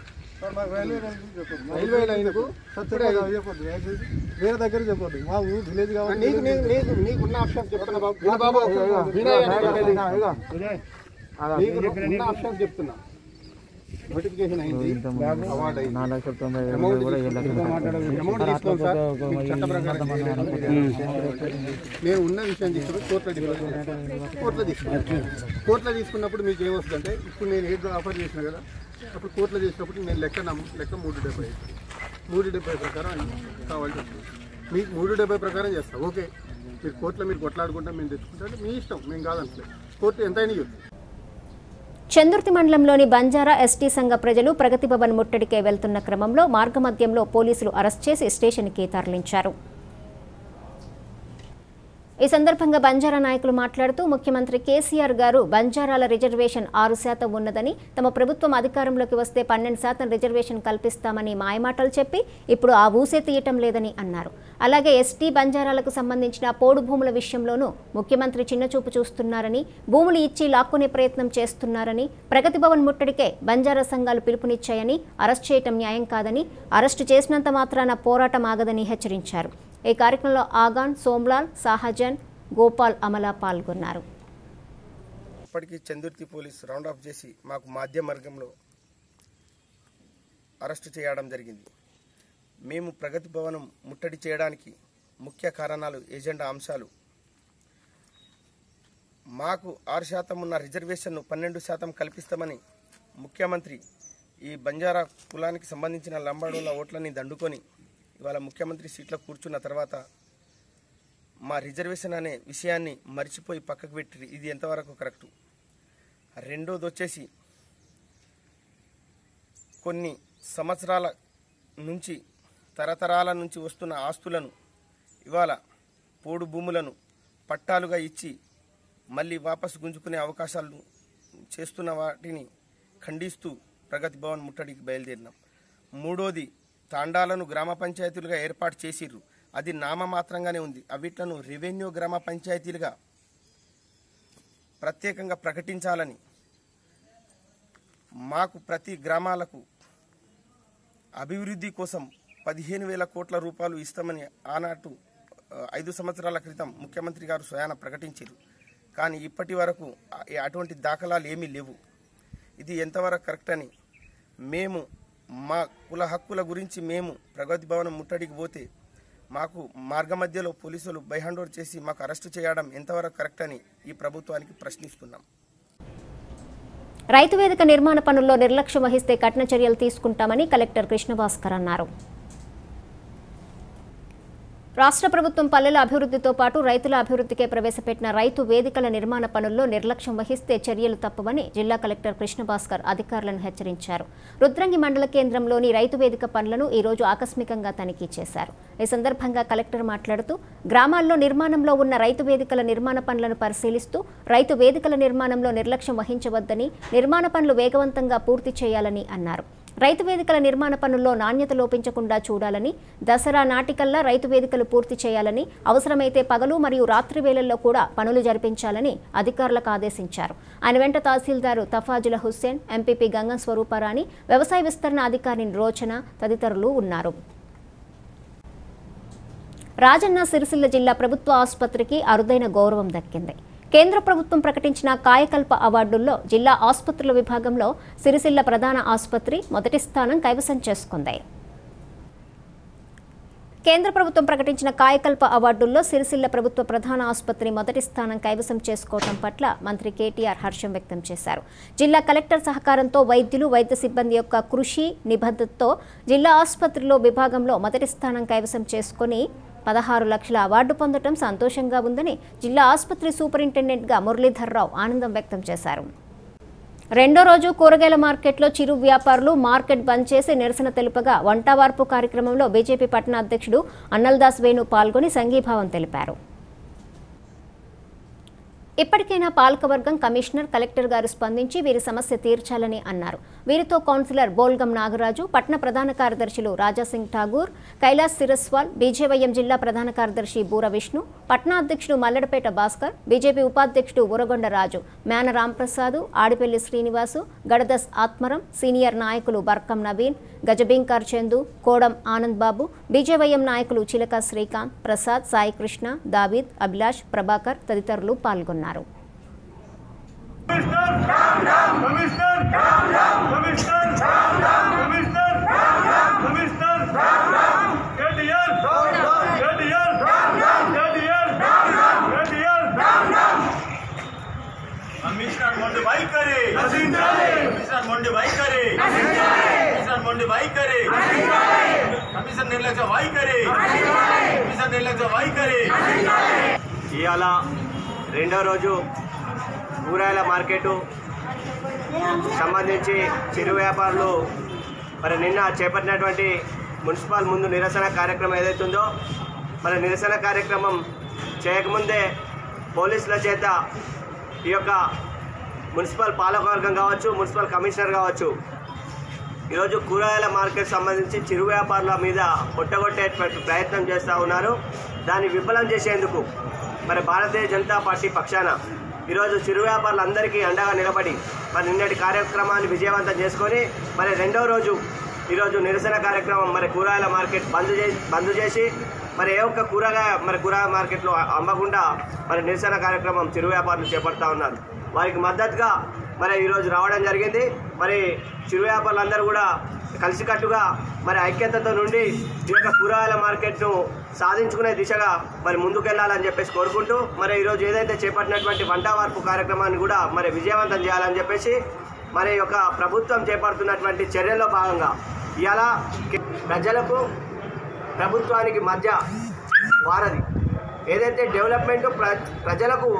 రైల్వే లైన్కు సత్తుడే చెప్పొద్దు వేరే దగ్గర చెప్పొద్దు మా ఊరు విలేజ్ కాబట్టి నీకు నీకు నీకు నీకున్న ఆప్షన్ చెప్తున్నా బాబు విను బాబు నీకు ఉన్న ఆప్షన్ చెప్తున్నా నోటిఫికేషన్ అయింది అవార్డు అయింది అమౌంట్ అమౌంట్ తీసుకోండి సార్ మీకు చట్ట ప్రకారం నేను ఉన్న విషయం తీసుకుని కోర్టులో తీసుకున్నాను కోర్టులో తీసుకున్నాను కోర్టులో తీసుకున్నప్పుడు మీకు ఏమొస్తుందంటే ఇప్పుడు నేను ఏదో ఆఫర్ చేసిన కదా అప్పుడు కోర్టులో చేసినప్పుడు నేను లెక్క నమ్ము లెక్క మూడు డెబ్బై మూడు డెబ్బై ప్రకారం కావాల్సి వస్తుంది మీకు మూడు డెబ్బై ప్రకారం చేస్తా ఓకే మీరు కోర్టులో మీరు కొట్లాడుకుంటే మేము తెచ్చుకుంటే మీ ఇష్టం మేము కాదనట్లేదు కోర్టు ఎంతైనా ఇవ్వదు చందుర్తి మండలంలోని బంజారా ఎస్టీ సంఘ ప్రజలు ప్రగతి భవన్ ముట్టడికే వెళ్తున్న క్రమంలో మార్గమధ్యంలో పోలీసులు అరెస్ట్ చేసి స్టేషన్కి తరలించారు ఈ సందర్భంగా బంజారా నాయకులు మాట్లాడుతూ ముఖ్యమంత్రి కేసీఆర్ గారు బంజారాల రిజర్వేషన్ ఆరు శాతం ఉన్నదని తమ ప్రభుత్వం అధికారంలోకి వస్తే పన్నెండు శాతం రిజర్వేషన్ కల్పిస్తామని మాయమాటలు చెప్పి ఇప్పుడు ఆ ఊసే తీయటం లేదని అన్నారు అలాగే ఎస్టీ బంజారాలకు సంబంధించిన పోడు భూముల విషయంలోనూ ముఖ్యమంత్రి చిన్నచూపు చూస్తున్నారని భూములు ఇచ్చి లాక్కునే ప్రయత్నం చేస్తున్నారని ప్రగతి భవన్ ముట్టడికే బంజారా సంఘాలు పిలుపునిచ్చాయని అరెస్ట్ చేయటం న్యాయం కాదని అరెస్టు చేసినంత మాత్రాన పోరాటం ఆగదని హెచ్చరించారు ఈ కార్యక్రమంలో ఆగాన్ సోమ్లాల్ సాహజన్ గోపాల్ అమల పాల్గొన్నారు ఇప్పటికీ చందుర్తి పోలీస్ రౌండ్ ఆఫ్ చేసి మాకు మాధ్య మార్గంలో అరెస్టు చేయడం జరిగింది మేము ప్రగతి భవనం ముట్టడి చేయడానికి ముఖ్య కారణాలు ఏజెండా అంశాలు మాకు ఆరు శాతం ఉన్న రిజర్వేషన్ను పన్నెండు శాతం కల్పిస్తామని ముఖ్యమంత్రి ఈ బంజారా కులానికి సంబంధించిన లంబాడోల ఓట్లని దండుకొని ఇవాళ ముఖ్యమంత్రి సీట్లో కూర్చున్న తర్వాత మా రిజర్వేషన్ అనే విషయాన్ని మర్చిపోయి పక్కకు పెట్టి ఇది ఎంతవరకు కరెక్టు రెండోది వచ్చేసి కొన్ని సంవత్సరాల నుంచి తరతరాల నుంచి వస్తున్న ఆస్తులను ఇవాళ పోడు భూములను పట్టాలుగా ఇచ్చి మళ్ళీ వాపసు గుంజుకునే అవకాశాలు చేస్తున్న వాటిని ఖండిస్తూ ప్రగతి భవన్ ముట్టడికి బయలుదేరినాం మూడోది తాండాలను గ్రామ పంచాయతీలుగా ఏర్పాటు చేసిర్రు అది నామమాత్రంగానే ఉంది అవిట్లను రెవెన్యూ గ్రామ పంచాయతీలుగా ప్రత్యేకంగా ప్రకటించాలని మాకు ప్రతి గ్రామాలకు అభివృద్ధి కోసం పదిహేను వేల కోట్ల రూపాయలు ఇస్తామని ఆనాటు ఆ, ఐదు సంవత్సరాల క్రితం ముఖ్యమంత్రి గారు స్వయాన ప్రకటించారు కానీ ఇప్పటి వరకు ఆ- అటువంటి దాఖలాలు ఏమీ లేవు ఇది ఎంతవరకు కరెక్ట్ అని మేము మా కుల హక్కుల గురించి మేము ప్రగతి భవనం ముట్టడికి పోతే మాకు మార్గ మధ్యలో పోలీసులు బైహండ్ ఓవర్ చేసి మాకు అరెస్టు చేయడం ఎంతవరకు కరెక్ట్ అని ఈ ప్రభుత్వానికి ప్రశ్నిస్తున్నాం రైతు వేదిక నిర్మాణ పనుల్లో నిర్లక్ష్యం వహిస్తే కఠిన చర్యలు తీసుకుంటామని కలెక్టర్ కృష్ణభాస్కర్ అన్నారు రాష్ట్ర ప్రభుత్వం పల్లెల అభివృద్ధితో పాటు రైతుల అభివృద్ధికే ప్రవేశపెట్టిన రైతు వేదికల నిర్మాణ పనుల్లో నిర్లక్ష్యం వహిస్తే చర్యలు తప్పవని జిల్లా కలెక్టర్ కృష్ణభాస్కర్ అధికారులను హెచ్చరించారు రుద్రంగి మండల కేంద్రంలోని రైతు వేదిక పనులను ఈ రోజు ఆకస్మికంగా తనిఖీ చేశారు ఈ సందర్భంగా కలెక్టర్ మాట్లాడుతూ గ్రామాల్లో నిర్మాణంలో ఉన్న రైతు వేదికల నిర్మాణ పనులను పరిశీలిస్తూ రైతు వేదికల నిర్మాణంలో నిర్లక్ష్యం వహించవద్దని నిర్మాణ పనులు వేగవంతంగా పూర్తి చేయాలని అన్నారు రైతు వేదికల నిర్మాణ పనుల్లో నాణ్యత లోపించకుండా చూడాలని దసరా నాటికల్లా రైతు వేదికలు పూర్తి చేయాలని అవసరమైతే పగలు మరియు రాత్రి వేళల్లో కూడా పనులు జరిపించాలని అధికారులకు ఆదేశించారు ఆయన వెంట తహసీల్దారు తఫాజుల హుస్సేన్ ఎంపీపీ గంగం స్వరూపారాణి వ్యవసాయ విస్తరణ అధికారి రోచన తదితరులు ఉన్నారు రాజన్న సిరిసిల్ల జిల్లా ప్రభుత్వ ఆసుపత్రికి అరుదైన గౌరవం దక్కింది కేంద్ర ప్రభుత్వం ప్రకటించిన కాయకల్ప అవార్డుల్లో జిల్లా ఆసుపత్రుల విభాగంలో సిరిసిల్ల ప్రధాన ఆసుపత్రి మొదటి స్థానం కైవసం చేసుకుంది కేంద్ర ప్రభుత్వం ప్రకటించిన కాయకల్ప అవార్డుల్లో సిరిసిల్ల ప్రభుత్వ ప్రధాన ఆసుపత్రి మొదటి స్థానం కైవసం చేసుకోవడం పట్ల మంత్రి కేటీఆర్ హర్షం వ్యక్తం చేశారు జిల్లా కలెక్టర్ సహకారంతో వైద్యులు వైద్య సిబ్బంది యొక్క కృషి నిబద్ధతతో జిల్లా ఆసుపత్రిలో విభాగంలో మొదటి స్థానం కైవసం చేసుకుని పదహారు లక్షల అవార్డు పొందడం సంతోషంగా ఉందని జిల్లా ఆసుపత్రి సూపరింటెండెంట్గా మురళీధర్రావు ఆనందం వ్యక్తం చేశారు రెండో రోజు కూరగాయల మార్కెట్లో చిరు వ్యాపారులు మార్కెట్ బంద్ చేసి నిరసన తెలుపగా వంటవార్పు కార్యక్రమంలో బీజేపీ పట్టణ అధ్యక్షుడు అన్నల్దాస్ వేణు పాల్గొని సంఘీభావం తెలిపారు ఇప్పటికైనా పాలకవర్గం కమిషనర్ కలెక్టర్ గారు స్పందించి వీరి సమస్య తీర్చాలని అన్నారు వీరితో కౌన్సిలర్ బోల్గం నాగరాజు పట్టణ ప్రధాన కార్యదర్శులు రాజాసింగ్ ఠాగూర్ కైలాస్ సిరస్వాల్ బీజేవైఎం జిల్లా ప్రధాన కార్యదర్శి బూర విష్ణు పట్టణ అధ్యక్షుడు మల్లెడపేట భాస్కర్ బీజేపీ ఉపాధ్యక్షుడు ఉరగొండ రాజు మేన రాంప్రసాదు ఆడిపల్లి శ్రీనివాసు గడదస్ ఆత్మరం సీనియర్ నాయకులు బర్కం నవీన్ గజబింకర్ చందు కోడం ఆనంద్ బాబు బీజేవైఎం నాయకులు చిలక శ్రీకాంత్ ప్రసాద్ సాయికృష్ణ దావీద్ అభిలాష్ ప్రభాకర్ తదితరులు పాల్గొన్నారు కమిషనర్ మొండి వైఖరి కమిషనర్ మొండి వైఖరి కమిషనర్ మొండి వైఖరి కమిషన్ నిర్లక్ష్య వైఖరి కమిషన్ నిర్లక్ష్య వైఖరి ఇవాళ రెండో రోజు కూరగాయల మార్కెట్ సంబంధించి చిరు వ్యాపారులు మరి నిన్న చేపట్టినటువంటి మున్సిపల్ ముందు నిరసన కార్యక్రమం ఏదైతే ఉందో మరి నిరసన కార్యక్రమం చేయకముందే పోలీసుల చేత ఈ యొక్క మున్సిపల్ పాలకవర్గం కావచ్చు మున్సిపల్ కమిషనర్ కావచ్చు ఈరోజు కూరగాయల మార్కెట్ సంబంధించి చిరు వ్యాపారుల మీద కొట్టగొట్టేటువంటి ప్రయత్నం చేస్తూ ఉన్నారు దాన్ని విఫలం చేసేందుకు మరి భారతీయ జనతా పార్టీ పక్షాన ఈరోజు చిరు వ్యాపారులందరికీ అండగా నిలబడి మరి నిన్నటి కార్యక్రమాన్ని విజయవంతం చేసుకొని మరి రెండవ రోజు ఈరోజు నిరసన కార్యక్రమం మరి కూరగాయల మార్కెట్ బంద్ చేసి బంద్ చేసి మరి ఏ ఒక్క కూరగాయ మరి కూరగాయ మార్కెట్లో అమ్మకుండా మరి నిరసన కార్యక్రమం చిరు వ్యాపారులు చేపడతా ఉన్నారు వారికి మద్దతుగా మరి ఈరోజు రావడం జరిగింది మరి చిరు వ్యాపారులందరూ కూడా కలిసికట్టుగా మరి ఐక్యతతో నుండి ఈ యొక్క కూరగాయల మార్కెట్ను సాధించుకునే దిశగా మరి ముందుకెళ్లాలని చెప్పేసి కోరుకుంటూ మరి ఈరోజు ఏదైతే చేపట్టినటువంటి వంట వార్పు కార్యక్రమాన్ని కూడా మరి విజయవంతం చేయాలని చెప్పేసి మరి యొక్క ప్రభుత్వం చేపడుతున్నటువంటి చర్యల్లో భాగంగా ఇవాళ ప్రజలకు ప్రభుత్వానికి మధ్య వారధి ఏదైతే డెవలప్మెంట్ ప్ర ప్రజలకు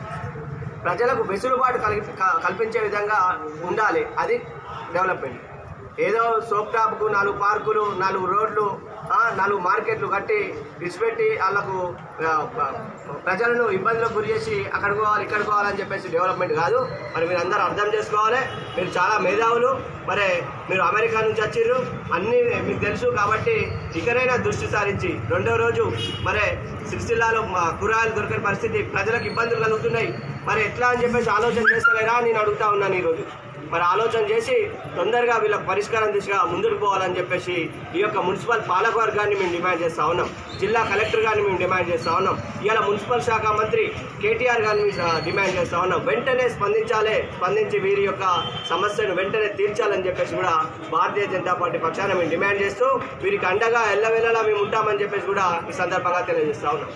ప్రజలకు వెసులుబాటు కలిగి క- కల్పించే విధంగా ఉండాలి అది డెవలప్మెంట్ ఏదో సోప్ టాప్కు నాలుగు పార్కులు నాలుగు రోడ్లు ఆ, నాలుగు మార్కెట్లు కట్టి విడిచిపెట్టి వాళ్ళకు ఆ, ప- ప్రజలను ఇబ్బందులకు గురి చేసి అక్కడికి పోవాలి ఇక్కడికి పోవాలని చెప్పేసి డెవలప్మెంట్ కాదు మరి మీరు అందరూ అర్థం చేసుకోవాలి మీరు చాలా మేధావులు మరి మీరు అమెరికా నుంచి వచ్చిర్రు అన్నీ మీకు తెలుసు కాబట్టి ఇకనైనా దృష్టి సారించి రెండో రోజు మరి సిరిసిల్లాలో మా కూరగాయలు దొరికిన పరిస్థితి ప్రజలకు ఇబ్బందులు కలుగుతున్నాయి మరి ఎట్లా అని చెప్పేసి ఆలోచన చేస్తలేరా అని నేను అడుగుతా ఉన్నాను ఈరోజు మరి ఆలోచన చేసి తొందరగా వీళ్ళకి పరిష్కారం దిశగా ముందుకు పోవాలని చెప్పేసి ఈ యొక్క మున్సిపల్ పాలకవర్గాన్ని మేము డిమాండ్ చేస్తా ఉన్నాం జిల్లా కలెక్టర్ గారిని మేము డిమాండ్ చేస్తా ఉన్నాం ఇవాళ మున్సిపల్ శాఖ మంత్రి కేటీఆర్ గారిని ఆ, డిమాండ్ చేస్తా ఉన్నాం వెంటనే స్పందించాలి స్పందించి వీరి యొక్క సమస్యను వెంటనే తీర్చాలని చెప్పేసి కూడా భారతీయ జనతా పార్టీ పక్షాన మేము డిమాండ్ చేస్తూ వీరికి అండగా ఎల్లవేళలా మేము ఉంటామని చెప్పేసి కూడా ఈ సందర్భంగా తెలియజేస్తా ఉన్నాం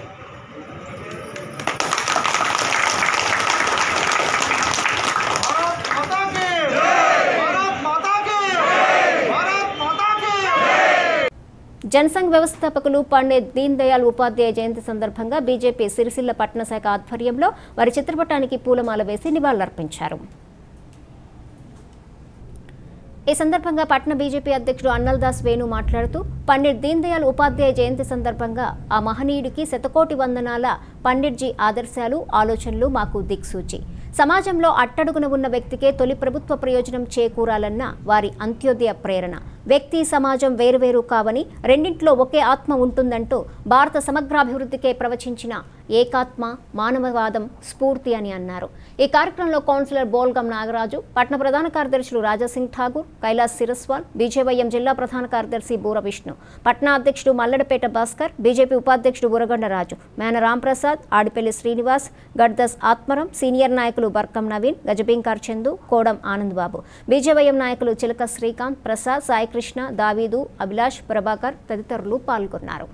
జనసంఘ్ వ్యవస్థాపకులు పండిత్ దీన్ దయాళ్ ఉపాధ్యాయ జయంతి సందర్భంగా బీజేపీ సిరిసిల్ల పట్టణ శాఖ ఆధ్వర్యంలో వారి చిత్రపటానికి పూలమాల వేసి నివాళులర్పించారు ఈ సందర్భంగా పట్న బీజేపీ అధ్యక్షుడు అన్నల్దాస్ వేణు మాట్లాడుతూ పండిట్ దీన్ దయాళ్ ఉపాధ్యాయ జయంతి సందర్భంగా ఆ మహనీయుడికి శతకోటి వందనాల పండిట్జీ ఆదర్శాలు ఆలోచనలు మాకు దిక్సూచి సమాజంలో అట్టడుగున ఉన్న వ్యక్తికే తొలి ప్రభుత్వ ప్రయోజనం చేకూరాలన్న వారి అంత్యోదయ ప్రేరణ వ్యక్తి సమాజం వేరువేరు కావని రెండింటిలో ఒకే ఆత్మ ఉంటుందంటూ భారత సమగ్రాభివృద్ధికే ప్రవచించిన ఏకాత్మ మానవవాదం స్ఫూర్తి అని అన్నారు ఈ కార్యక్రమంలో కౌన్సిలర్ బోల్గం నాగరాజు పట్న ప్రధాన కార్యదర్శులు రాజాసింగ్ ఠాగూర్ కైలాస్ సిరస్వాల్ బీజేవైఎం జిల్లా ప్రధాన కార్యదర్శి బూర విష్ణు పట్నా అధ్యక్షుడు మల్లడపేట భాస్కర్ బీజేపీ ఉపాధ్యక్షుడు ఉరగండ రాజు మేన రాంప్రసాద్ ఆడిపల్లి శ్రీనివాస్ గడ్దస్ ఆత్మరం సీనియర్ నాయకులు బర్కం నవీన్ గజబింకార్ చందు కోడం ఆనంద్ బాబు బీజేవైఎం నాయకులు చిలక శ్రీకాంత్ ప్రసాద్ సాయికృష్ణ దావీదు అభిలాష్ ప్రభాకర్ తదితరులు పాల్గొన్నారు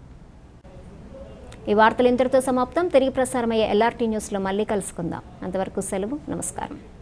ఈ వార్తలు ఇంతటితో సమాప్తం తిరిగి ప్రసారమయ్యే ఎల్ఆర్టీ న్యూస్లో మళ్ళీ కలుసుకుందాం అంతవరకు సెలవు నమస్కారం